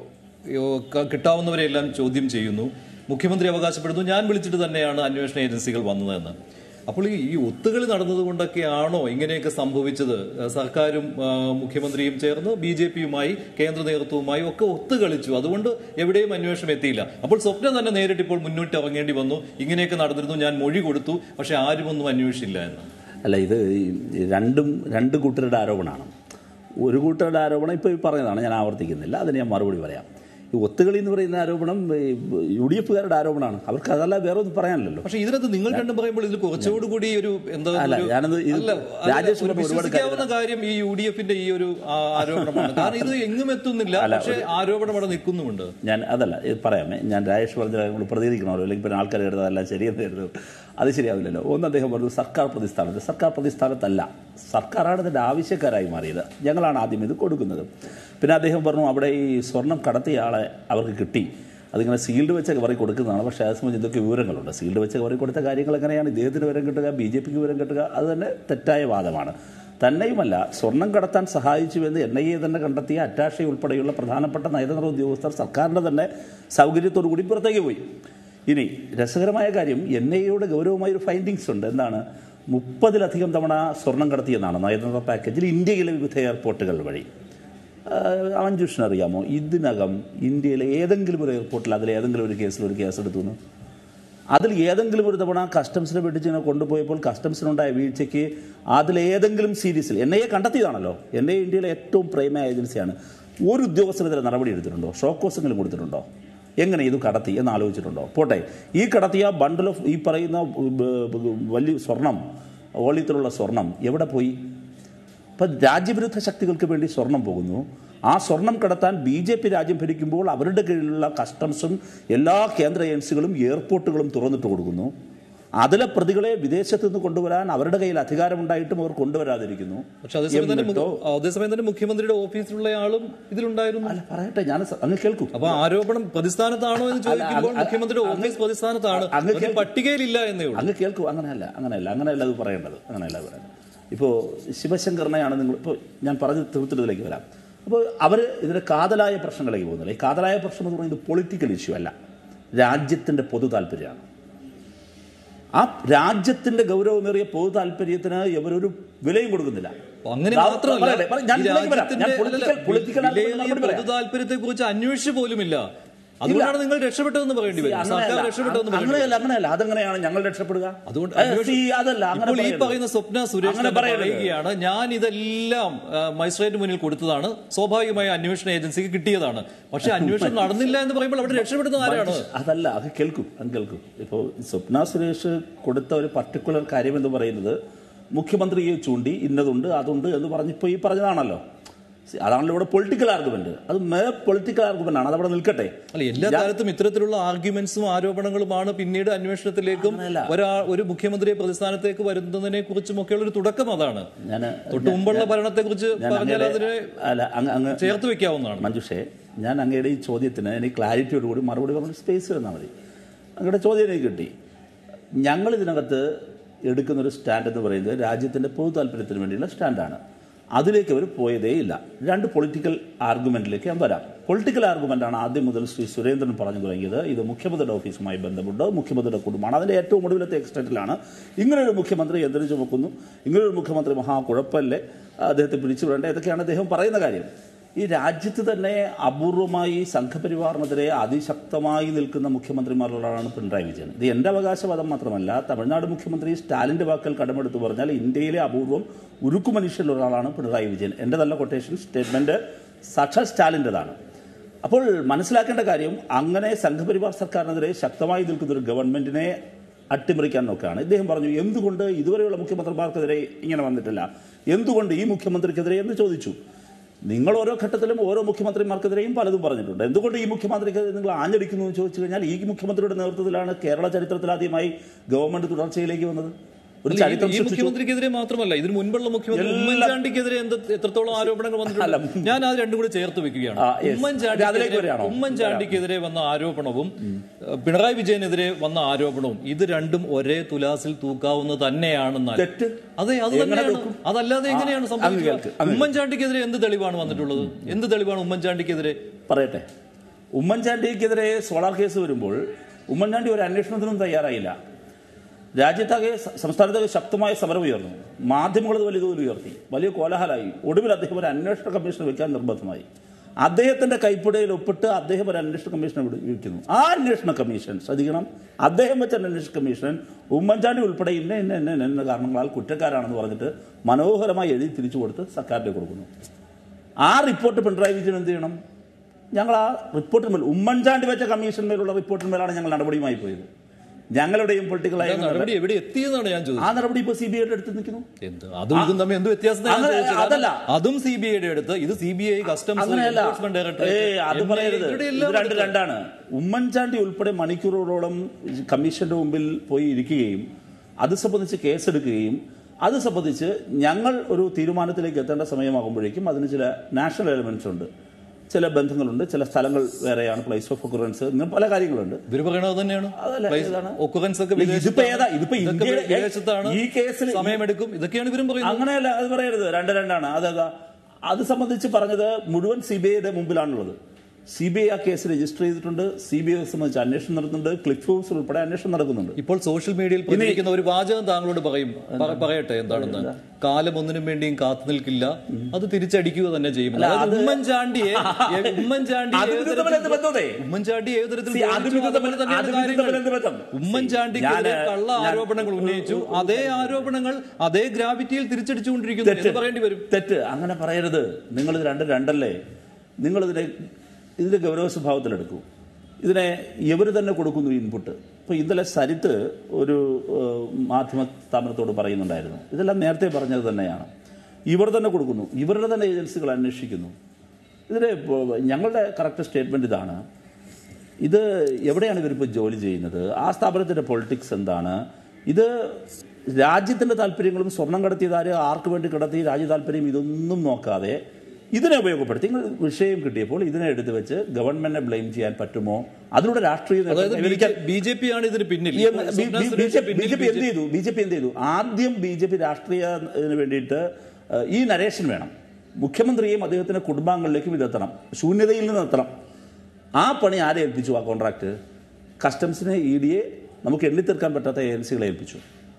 A: യോ, ക- കിട്ടാവുന്നവരെല്ലാം ചോദ്യം ചെയ്യുന്നു മുഖ്യമന്ത്രി അവകാശപ്പെടുന്നു ഞാൻ വിളിച്ചിട്ട് തന്നെയാണ് അന്വേഷണ ഏജൻസികൾ വന്നതെന്ന് അപ്പോൾ ഈ ഈ ഒത്തുകളി നടന്നതുകൊണ്ടൊക്കെയാണോ ഇങ്ങനെയൊക്കെ സംഭവിച്ചത് ആ, സർക്കാരും ആ, മുഖ്യമന്ത്രിയും ചേർന്ന് ബി ജെ പിയുമായി കേന്ദ്ര നേതൃത്വവുമായി ഒക്കെ ഒത്തുകളിച്ചു അതുകൊണ്ട് എവിടെയും അന്വേഷണം എത്തിയില്ല അപ്പോൾ സ്വപ്നം തന്നെ നേരിട്ട് ഇപ്പോൾ മുന്നോട്ട് ഇറങ്ങേണ്ടി വന്നു ഇങ്ങനെയൊക്കെ നടന്നിരുന്നു ഞാൻ മൊഴി കൊടുത്തു പക്ഷെ ആരും ഒന്നും അന്വേഷിച്ചില്ല എന്ന്
C: അല്ല ഇത് ഈ രണ്ടും രണ്ട് കൂട്ടരുടെ ആരോപണമാണ് ഒരു കൂട്ടരുടെ ആരോപണം ഇപ്പോൾ ഈ പറഞ്ഞതാണ് ഞാൻ ആവർത്തിക്കുന്നില്ല അതിന് ഞാൻ മറുപടി പറയാം ഈ ഒത്തുകളി എന്ന് പറയുന്ന ആരോപണം ഈ യു ഡി എഫുകാരുടെ ആരോപണമാണ് അവർക്ക് അതല്ല വേറെ ഒന്നും പറയാനില്ലല്ലോ
A: പക്ഷെ ഇതിനകത്ത് നിങ്ങൾ രണ്ടും പറയുമ്പോൾ ഇതിൽ കുറച്ചുകൂടി കൂടി ഒരു എന്താ
C: അല്ല,
A: ഒരു-
C: ഞാനത് ഇത്
A: അല്ല, അല്ല,
C: രാജേഷ്
A: ഒരു
C: പറഞ്ഞ ഒരുപാട്
A: വിശ്വസിക്കാവുന്ന കാര്യം ഈ യു ഡി എഫിന്റെ ഈ ഒരു ആ, ആരോപണമാണ് കാരണം ഇത് എങ്ങും എത്തുന്നില്ല പക്ഷെ ആരോപണം അവിടെ നിൽക്കുന്നുമുണ്ട്
C: ഞാൻ അതല്ല ഇത് പറയാമേ ഞാൻ രാജേഷ് പറഞ്ഞ കാര്യങ്ങൾ പ്രതികരിക്കണമല്ലോ അല്ലെങ്കിൽ പിന്നെ ആൾക്കാർ കരുതുന്നത് അതെല്ലാം ശരിയെന്ന് കരുതും അത് ശരിയാവില്ലല്ലോ ഒന്ന് അദ്ദേഹം പറഞ്ഞു സർക്കാർ പ്രതിസ്ഥാനത്ത് സർക്കാർ പ്രതിസ്ഥാനത്തല്ല സർക്കാരാണ് ഇതിൻ്റെ ആവശ്യക്കാരായി മാറിയത് ഞങ്ങളാണ് ആദ്യം ഇത് കൊടുക്കുന്നത് പിന്നെ അദ്ദേഹം പറഞ്ഞു അവിടെ ഈ സ്വർണം കടത്തിയ ആളെ അവർക്ക് കിട്ടി അതിങ്ങനെ സീൽഡ് വെച്ച കവറി കൊടുക്കുന്നതാണ് പക്ഷേ അതേ സംബന്ധിച്ച് എന്തൊക്കെ വിവരങ്ങളുണ്ട് സീൽഡ് വെച്ച കവറി കൊടുത്ത കാര്യങ്ങൾ എങ്ങനെയാണ് ഇദ്ദേഹത്തിന് വിവരം കിട്ടുക ബി ജെ പിക്ക് വിവരം കിട്ടുക അത് തന്നെ തെറ്റായ വാദമാണ് തന്നെയുമല്ല സ്വർണം കടത്താൻ സഹായിച്ചുവെന്ന് എൻ ഐ എ തന്നെ കണ്ടെത്തിയ അറ്റാഷെ ഉൾപ്പെടെയുള്ള പ്രധാനപ്പെട്ട നയതന്ത്ര ഉദ്യോഗസ്ഥർ സർക്കാരിൻ്റെ തന്നെ സൗകര്യത്തോടു കൂടി പുറത്തേക്ക് പോയി ഇനി രസകരമായ കാര്യം എൻ ഐ എയുടെ ഗൗരവമായ ഒരു ഫൈൻഡിങ്സ് ഉണ്ട് എന്താണ് മുപ്പതിലധികം തവണ സ്വർണം കടത്തിയെന്നാണ് നയതന്ത്ര പാക്കേജിൽ ഇന്ത്യയിലെ വിവിധ എയർപോർട്ടുകൾ വഴി അഞ്ജുഷിന് അറിയാമോ ഇതിനകം ഇന്ത്യയിലെ ഏതെങ്കിലും ഒരു എയർപോർട്ടിൽ അതിൽ ഏതെങ്കിലും ഒരു കേസിൽ ഒരു കേസ് എടുത്തു എന്ന്? അതിൽ ഏതെങ്കിലും ഒരു തവണ കസ്റ്റംസിനെ വെട്ടിച്ച് ഇങ്ങനെ കൊണ്ടുപോയപ്പോൾ കസ്റ്റംസിനുണ്ടായ വീഴ്ചയ്ക്ക് അതിലേതെങ്കിലും സീരീസിൽ എൻ ഐ എ കണ്ടെത്തിയതാണല്ലോ എൻ ഐ എ ഇന്ത്യയിലെ ഏറ്റവും പ്രേമ ഏജൻസിയാണ് ഒരു ഉദ്യോഗസ്ഥനെതിരെ നടപടി എടുത്തിട്ടുണ്ടോ ഷോക്കോസെങ്കിലും കൊടുത്തിട്ടുണ്ടോ എങ്ങനെ ഇത് കടത്തി എന്ന് ആലോചിച്ചിട്ടുണ്ടോ പോട്ടെ ഈ കടത്തിയ ബണ്ടിൽ ഓഫ് ഈ പറയുന്ന ബ- ബ- വലിയ സ്വർണം ഓളിയത്തിലുള്ള സ്വർണം എവിടെ പോയി ഇപ്പം രാജ്യവിരുദ്ധ ശക്തികൾക്ക് വേണ്ടി സ്വർണം പോകുന്നു ആ സ്വർണം കടത്താൻ ബി ജെ പി രാജ്യം ഭരിക്കുമ്പോൾ അവരുടെ കീഴിലുള്ള കസ്റ്റംസും എല്ലാ കേന്ദ്ര ഏജൻസികളും എയർപോർട്ടുകളും തുറന്നിട്ട് കൊടുക്കുന്നു അതിലെ പ്രതികളെ വിദേശത്ത് നിന്ന് കൊണ്ടുവരാൻ അവരുടെ കയ്യിൽ അധികാരമുണ്ടായിട്ടും അവർ കൊണ്ടുവരാതിരിക്കുന്നു
A: പക്ഷെ അതേസമയം തന്നെ
C: എന്നിട്ടോ
A: മു- അതേസമയം തന്നെ മുഖ്യമന്ത്രിയുടെ ഓഫീസിലുള്ള ആളും ഇതിലുണ്ടായിരുന്നു
C: അല്ല പറയട്ടെ ഞാൻ സ- അങ്ങ് കേൾക്കൂ
A: അപ്പൊ ആരോപണം പ്രതിസ്ഥാനത്താണോ എന്ന് ചോദിക്കുമ്പോൾ
C: അങ്ങ്
A: മുഖ്യമന്ത്രിയുടെ ഓഫീസ് പ്രതിസ്ഥാനത്താണ്
C: അങ്ങ്
A: ഒരു പട്ടികയിലില്ല എന്നേ ഉള്ളൂ
C: അങ്ങ് കേൾക്കൂ അങ്ങനെയല്ല അങ്ങനെയല്ല അങ്ങനെയല്ല അത് പറയേണ്ടത് അങ്ങനെയല്ല അത് പറയേണ്ടത് ഇപ്പോൾ ശിവശങ്കറിനെയാണ് നിങ്ങൾ ഇപ്പോൾ ഞാൻ പറഞ്ഞ തീർത്തിട്ടതിലേക്ക് വരാം അപ്പോൾ അവർ ഇതിൻ്റെ കാതലായ പ്രശ്നങ്ങളിലേക്ക് പോകുന്നില്ല ഈ കാതലായ പ്രശ്നം എന്ന് പറയുന്നത് പൊളിറ്റിക്കൽ ഇഷ്യൂ അല്ല രാജ്യത്തിൻ്റെ പൊതു താല്പര്യമാണ് ആ രാജ്യത്തിന്റെ ഗൗരവമേറിയ പൊതു താല്പര്യത്തിന് ഇവരൊരു വിലയും കൊടുക്കുന്നില്ല
A: അപ്പൊ അങ്ങനെ
C: ദാ-
A: മാത്രമല്ല
C: പറയട്ടെ, പറ- ഞാൻ
A: ഈ
C: ഇതിലേക്ക് വരാം.
A: രാജ്യത്തിന്റെ
C: ഞാൻ പൊളിറ്റിക്കൽ പൊളിറ്റിക്കൽ
A: വിലയേറിയ പൊതു താല്പര്യത്തെ കുറിച്ച് അന്വേഷിച്ചു പോലുമില്ല അതുകൊണ്ടാണ് നിങ്ങൾ രക്ഷപ്പെട്ടതെന്ന് പറയേണ്ടി വരും സർക്കാർ
C: അങ്ങനെയല്ല
A: രക്ഷപ്പെട്ടതെന്ന് പറയേണ്ടി വരും.
C: അങ്ങനെയല്ല അങ്ങനെയല്ല അതെങ്ങനെയാണ് ഞങ്ങൾ രക്ഷപ്പെടുക
A: അതുകൊണ്ട്
C: ഏ,
A: അന്വേഷണം-
C: see, അതല്ല അങ്ങനെ
A: ഇപ്പോൾ ഈ
C: പറയരുത്.
A: പറയുന്ന സ്വപ്ന സുരേഷ്
C: അങ്ങനെ
A: തന്നെ
C: പറയരുത്.
A: പറയുകയാണ് ഞാൻ ഇതെല്ലാം ആ, മജിസ്ട്രേറ്റ് മുന്നിൽ കൊടുത്തതാണ് സ്വാഭാവികമായി അന്വേഷണ ഏജൻസിക്ക് കിട്ടിയതാണ് പക്ഷെ അന്വേഷണം നടന്നില്ല എന്ന് പറയുമ്പോൾ അവിടെ രക്ഷപ്പെടുന്നത് ആരാണ്
C: അതല്ല അത് കേൾക്കും അത് കേൾക്കും ഇപ്പോൾ സ്വപ്ന സുരേഷ് കൊടുത്ത ഒരു പർട്ടിക്കുലർ കാര്യം എന്ന് പറയുന്നത് മുഖ്യമന്ത്രിയെ ചൂണ്ടി ഇന്നതുണ്ട് അതുണ്ട് എന്ന് പറഞ്ഞിപ്പോൾ ഈ പറഞ്ഞതാണല്ലോ See, അതാണല്ലോ ഇവിടെ പൊളിറ്റിക്കൽ ആർഗ്യുമെന്റ് അത് മേ പൊളിറ്റിക്കൽ ആർഗ്യുമെന്റ് ആണ് അതവിടെ നിൽക്കട്ടെ
A: അല്ല എല്ലാ കാലത്തും ഇത്തരത്തിലുള്ള ആർഗ്യുമെന്റ്സും ആരോപണങ്ങളുമാണ് പിന്നീട് അന്വേഷണത്തിലേക്കും
C: അങ്ങനെയല്ല.
A: ഒരാ ഒരു മുഖ്യമന്ത്രിയെ പ്രതിസ്ഥാനത്തേക്ക് വരുന്നതിനെ കുറിച്ചും ഒക്കെയുള്ള ഒരു തുടക്കം അതാണ്
C: ഞാൻ
A: തൊട്ട് മുമ്പുള്ള ഭരണത്തെ കുറിച്ച്
C: ഞാൻ
A: പറഞ്ഞാൽ
C: അങ്ങയുടെ
A: അതിനെ
C: അല്ല അങ്ങ് അങ്ങ്
A: ചേർത്ത് വെക്കാവുന്നതാണ്
C: മഞ്ജുഷേ ഞാൻ അങ്ങയുടെ ഈ ചോദ്യത്തിന് എനിക്ക് ക്ലാരിറ്റിയോട് കൂടി മറുപടി പറഞ്ഞ സ്പേസ് തന്നാൽ മതി അങ്ങയുടെ ചോദ്യം എനിക്ക് കിട്ടി ഞങ്ങൾ ഇതിനകത്ത് എടുക്കുന്നൊരു സ്റ്റാൻഡ് എന്ന് പറയുന്നത് രാജ്യത്തിൻ്റെ പൊതു താല്പര്യത്തിന് വേണ്ടിയുള്ള സ്റ്റാൻഡാണ് അതിലേക്ക് അവർ പോയതേ ഇല്ല രണ്ട് പൊളിറ്റിക്കൽ ആർഗ്യുമെൻറ്റിലേക്ക് ഞാൻ വരാം പൊളിറ്റിക്കൽ ആർഗ്യുമെൻ്റാണ് ആദ്യം മുതൽ ശ്രീ സുരേന്ദ്രൻ പറഞ്ഞു തുടങ്ങിയത് ഇത് മുഖ്യമന്ത്രിയുടെ ഓഫീസുമായി ബന്ധമുണ്ട് മുഖ്യമന്ത്രിയുടെ കുടുംബമാണ് അതിൻ്റെ ഏറ്റവും ഒടുവിലത്തെ എക്സ്റ്റൻറ്റിലാണ് ഇങ്ങനൊരു മുഖ്യമന്ത്രി എന്തിനു ചുമക്കുന്നു ഇങ്ങനൊരു മുഖ്യമന്ത്രി മഹാ കുഴപ്പമല്ലേ അദ്ദേഹത്തെ പിടിച്ചുവിടേണ്ട ഇതൊക്കെയാണ് അദ്ദേഹം പറയുന്ന കാര്യം ഈ രാജ്യത്ത് തന്നെ അപൂർവമായി സംഘപരിവാറിനെതിരെ അതിശക്തമായി നിൽക്കുന്ന മുഖ്യമന്ത്രിമാരിലൊരാളാണ് പിണറായി വിജയൻ ഇത് എൻ്റെ അവകാശവാദം മാത്രമല്ല തമിഴ്നാട് മുഖ്യമന്ത്രി സ്റ്റാലിൻ്റെ വാക്കൽ കടമെടുത്ത് പറഞ്ഞാൽ ഇന്ത്യയിലെ അപൂർവം ഉരുക്കു മനുഷ്യരിൽ ഒരാളാണ് പിണറായി വിജയൻ എൻ്റെ നല്ല കൊട്ടേഷൻ സ്റ്റേറ്റ്മെൻറ്റ് സാക്ഷാൽ സ്റ്റാലിൻ്റെതാണ് അപ്പോൾ മനസ്സിലാക്കേണ്ട കാര്യം അങ്ങനെ സംഘപരിവാർ സർക്കാരിനെതിരെ ശക്തമായി നിൽക്കുന്ന ഒരു ഗവൺമെന്റിനെ അട്ടിമറിക്കാൻ നോക്കുകയാണ് ഇദ്ദേഹം പറഞ്ഞു എന്തുകൊണ്ട് ഇതുവരെയുള്ള മുഖ്യമന്ത്രിമാർക്കെതിരെ ഇങ്ങനെ വന്നിട്ടില്ല എന്തുകൊണ്ട് ഈ മുഖ്യമന്ത്രിക്കെതിരെ എന്ന് ചോദിച്ചു നിങ്ങൾ ഓരോ ഘട്ടത്തിലും ഓരോ മുഖ്യമന്ത്രിമാർക്കെതിരെയും പലതും പറഞ്ഞിട്ടുണ്ട് എന്തുകൊണ്ട് ഈ മുഖ്യമന്ത്രിക്കെതിരെ നിങ്ങൾ ആഞ്ഞടിക്കുന്നു എന്ന് ചോദിച്ചു കഴിഞ്ഞാൽ ഈ മുഖ്യമന്ത്രിയുടെ നേതൃത്വത്തിലാണ് കേരള ചരിത്രത്തിൽ ആദ്യമായി ഗവൺമെന്റ് തുടർച്ചയിലേക്ക് വന്നത് ഒരു ചരിത്രം
A: ഈ
C: സൃഷ്ടിച്ചു
A: മുഖ്യമന്ത്രിക്കെതിരെ മാത്രമല്ല ഇതിന് മുൻപുള്ള മുഖ്യമന്ത്രി
C: എല്ലാ-
A: ഉമ്മൻചാണ്ടിക്കെതിരെ എന്ത് എത്രത്തോളം ആരോപണങ്ങൾ വന്നിട്ടുണ്ട് ഞാൻ അത് രണ്ടും കൂടി ചേർത്ത് വെക്കുകയാണ്
C: ആ, yes. അതിലേക്ക്
A: ഉമ്മൻചാണ്ടിക്കെതിരെ
C: വരികയാണോ?
A: ഉമ്മൻചാണ്ടിക്കെതിരെ വന്ന ആരോപണവും ഏഹ്, പിണറായി വിജയനെതിരെ വന്ന ആരോപണവും ഇത് രണ്ടും ഒരേ തുലാസിൽ തൂക്കാവുന്ന തന്നെയാണെന്നാൽ
C: തെറ്റ്
A: അതെ അത്
C: എങ്ങനെ
A: തന്നെയാണ്
C: തൂക്കും?
A: അതല്ലാതെ എങ്ങനെയാണ്
C: അങ്ങ്
A: സംഭവിക്കുക
C: കേൾക്ക്, അങ്ങ്
A: ഉമ്മൻചാണ്ടിക്കെതിരെ എന്ത് തെളിവാണ് വന്നിട്ടുള്ളത് എന്ത് തെളിവാണ് ഉമ്മൻചാണ്ടിക്കെതിരെ
C: പറയട്ടെ ഉമ്മൻചാണ്ടിക്കെതിരെ സോളാർ കേസ് വരുമ്പോൾ ഉമ്മൻചാണ്ടി ഒരു അന്വേഷണത്തിനും തയ്യാറായില്ല രാജ്യത്താകെ സ- സംസ്ഥാനത്താകെ ശക്തമായ സമരം ഉയർന്നു മാധ്യമങ്ങൾ അത് വലിയ തോതിൽ ഉയർത്തി വലിയ കോലാഹലമായി ഒടുവിൽ അദ്ദേഹം ഒരു അന്വേഷണ കമ്മീഷൻ വെക്കാൻ നിർബന്ധമായി അദ്ദേഹത്തിന്റെ കൈപ്പിടയിൽ ഒപ്പിട്ട് അദ്ദേഹം ഒരു അന്വേഷണ കമ്മീഷനെ വിളി- വിളിക്കുന്നു ആ അന്വേഷണ കമ്മീഷൻ ശ്രദ്ധിക്കണം അദ്ദേഹം വെച്ച അന്വേഷണ കമ്മീഷൻ ഉമ്മൻചാണ്ടി ഉൾപ്പെടെ ഇന്ന ഇന്ന ഇന്ന ഇന്ന ഇന്ന കാരണങ്ങളാൽ കുറ്റക്കാരാണെന്ന് പറഞ്ഞിട്ട് മനോഹരമായി എഴുതി തിരിച്ചു കൊടുത്ത് സർക്കാരിലേക്ക് കൊടുക്കുന്നു ആ റിപ്പോർട്ട് പിണറായി വിജയൻ എന്ത് ചെയ്യണം ഞങ്ങൾ ആ റിപ്പോർട്ടിന്മേൽ ഉമ്മൻചാണ്ടി വെച്ച കമ്മീഷന്മേലുള്ള റിപ്പോർട്ടിന്മേലാണ് ഞങ്ങൾ നടപടിയുമായി പോയത് ഞങ്ങളുടെയും പൊളിറ്റിക്കലായ
A: നടപടി എവിടെ എത്തിയെന്നാണ് ഞാൻ ചോദിച്ചത്
C: ആ നടപടി ഇപ്പോൾ സി ബി ഐയുടെ അടുത്ത് നിൽക്കുന്നു
A: എന്ത് അതും ഇതും തമ്മിൽ എന്ത് വ്യത്യാസം ഞാൻ
C: അങ്ങനെ-
A: ചോദിച്ചത്?
C: അതല്ല.
A: അതും സി ബി ഐയുടെ അടുത്ത് ഇത് സി ബി ഐ കസ്റ്റംസ്
C: അങ്ങനെയല്ല
A: എൻഫോഴ്സ്മെന്റ്
C: ഏ അത്
A: ഡയറക്ടറേറ്റ്
C: പറയരുത്
A: ഇവിടെ
C: ഇത്
A: എല്ലാം
C: രണ്ട്
A: എടുത്ത്
C: രണ്ടാണ് ഉമ്മൻചാണ്ടി ഉൾപ്പെടെ മണിക്കൂറുകളോളം കമ്മീഷന്റെ മുമ്പിൽ പോയി ഇരിക്കുകയും അത് സംബന്ധിച്ച് കേസെടുക്കുകയും അത് സംബന്ധിച്ച് ഞങ്ങൾ ഒരു തീരുമാനത്തിലേക്ക് എത്തേണ്ട സമയമാകുമ്പോഴേക്കും അതിന് ചില നാഷണൽ എലമെന്റ്സ് ഉണ്ട് ചില ബന്ധങ്ങളുണ്ട് ചില സ്ഥലങ്ങൾ വേറെയാണ് പ്ലേസ് ഓഫ് ഒക്കുറൻസ് ഇങ്ങനെ പല കാര്യങ്ങളുണ്ട്
A: ഇവര് പറയണത് തന്നെയാണ്
C: അതല്ല,
A: Place-
C: ഏതാണ്?
A: occurrence ഒക്കെ
C: ഇതിപ്പോ
A: വിദേശത്താണ്.
C: ഏതാ? ഇതിപ്പോ
A: ഇതൊക്കെ
C: ഇന്ത്യയുടെ-
A: വിദേശത്താണ്
C: ഈ കേസിൽ
A: സമയമെടുക്കും ഇതൊക്കെയാണ് ഇവരും പറയുന്നത്
C: അങ്ങനെയല്ല അത് പറയരുത് രണ്ട് രണ്ടാണ് അതാ അത് സംബന്ധിച്ച് പറഞ്ഞത് മുഴുവൻ സി ബി ഐയുടെ മുമ്പിലാണുള്ളത് സി ബി ഐ ആ കേസ് രജിസ്റ്റർ ചെയ്തിട്ടുണ്ട് സി ബി ഐ സംബന്ധിച്ച് അന്വേഷണം നടത്തുന്നുണ്ട് ക്ലിക്ക് ഹൗസ് ഉൾപ്പെടെ അന്വേഷണം നടക്കുന്നുണ്ട്
A: ഇപ്പോൾ സോഷ്യൽ മീഡിയയിൽ പ്രചരിക്കുന്ന ഒരു വാചകം താങ്കളോട് പറയും പ- പറയട്ടെ എന്താണെന്ന് കാലം ഒന്നിനും വേണ്ടിയും കാത്തു നിൽക്കില്ല അത് തിരിച്ചടിക്കുക തന്നെ ചെയ്യും
C: അല്ല,
A: അതായത്
C: അത്
A: ഉമ്മൻചാണ്ടി ഏ- ഉമ്മൻചാണ്ടി
C: അത്
A: ഏത്
C: ഇത് തമ്മിൽ എന്ത്
A: തരത്തിൽ-
C: ബന്ധമേ?
A: ഉമ്മൻചാണ്ടി ഏത് തരത്തിൽ
C: See, അത്
A: ചോദിച്ചു,
C: ഇത്
A: അതുപോലെ
C: തമ്മിൽ-
A: തന്നെയാണ്
C: അത് ഇത്
A: കാര്യങ്ങൾ.
C: തമ്മിൽ എന്ത് ബന്ധം?
A: ഉമ്മൻചാണ്ടിക്കെതിരെ
C: ഞാൻ-
A: കള്ള
C: ഞാൻ-
A: ആരോപണങ്ങൾ ഉന്നയിച്ചു അതേ ആരോപണങ്ങൾ അതേ ഗ്രാവിറ്റിയിൽ തിരിച്ചടിച്ചുകൊണ്ടിരിക്കുന്നു
C: തെറ്റ്
A: എന്ന് പറയേണ്ടി വരും
C: തെറ്റ് അങ്ങനെ പറയരുത് നിങ്ങൾ ഇത് രണ്ട് രണ്ടല്ലേ നിങ്ങൾ ഇതിനെ ഇതിന്റെ ഗൗരവ സ്വഭാവത്തിലെടുക്കൂ ഇതിനെ ഇവർ തന്നെ കൊടുക്കുന്നു ഇൻപുട്ട് ഇപ്പോൾ ഇന്നലെ സരിത്ത് ഒരു ഏഹ്, മാധ്യമ സ്ഥാപനത്തോട് പറയുന്നുണ്ടായിരുന്നു ഇതെല്ലാം നേരത്തെ പറഞ്ഞത് തന്നെയാണ് ഇവർ തന്നെ കൊടുക്കുന്നു ഇവരുടെ തന്നെ ഏജൻസികൾ അന്വേഷിക്കുന്നു ഇതിന് ഇപ്പോൾ ഞങ്ങളുടെ കറക്റ്റ് സ്റ്റേറ്റ്മെന്റ് ഇതാണ് ഇത് എവിടെയാണ് ഇവരിപ്പോൾ ജോലി ചെയ്യുന്നത് ആ സ്ഥാപനത്തിന്റെ പൊളിറ്റിക്സ് എന്താണ് ഇത് രാജ്യത്തിന്റെ താല്പര്യങ്ങളും സ്വർണം കടത്തിയതാര് ആർക്ക് വേണ്ടി കടത്തി രാജ്യ താല്പര്യം ഇതൊന്നും നോക്കാതെ ഇതിനെ ഉപയോഗപ്പെടുത്തി ഇങ്ങനെ വിഷയം കിട്ടിയപ്പോൾ ഇതിനെ എടുത്തു വെച്ച് ഗവൺമെന്റിനെ ബ്ലെയിം ചെയ്യാൻ പറ്റുമോ അതിലൂടെ രാഷ്ട്രീയ നേട്ടം
A: അതായത്
C: കൈവരിക്കാൻ-
A: ബി ജെ പി ആണ് ഇതിന് പിന്നിൽ
C: ഈ
A: ഇപ്പോൾ
C: ബി-
A: സ്വപ്ന
C: ബി-
A: സുരേഷിന്
C: ബി
A: പിന്നിൽ
C: ജെ പി എന്ത് ചെയ്തു ബി ജെ പി എന്ത് ചെയ്തു ആദ്യം ബി ജെ പി രാഷ്ട്രീയത്തിന് വേണ്ടിയിട്ട് ഏഹ്, ഈ നരേഷൻ വേണം മുഖ്യമന്ത്രിയെയും അദ്ദേഹത്തിന്റെ കുടുംബാംഗങ്ങളിലേക്കും ഇതെത്തണം ശൂന്യതയിൽ നിന്ന് എത്തണം ആ പണി ആരെ ഏൽപ്പിച്ചു ആ കോൺട്രാക്ട് കസ്റ്റംസിനെ ഇ ഡിയെ നമുക്ക് എണ്ണിത്തീർക്കാൻ പറ്റാത്ത ഏജൻസികളെ ഏൽപ്പിച്ചു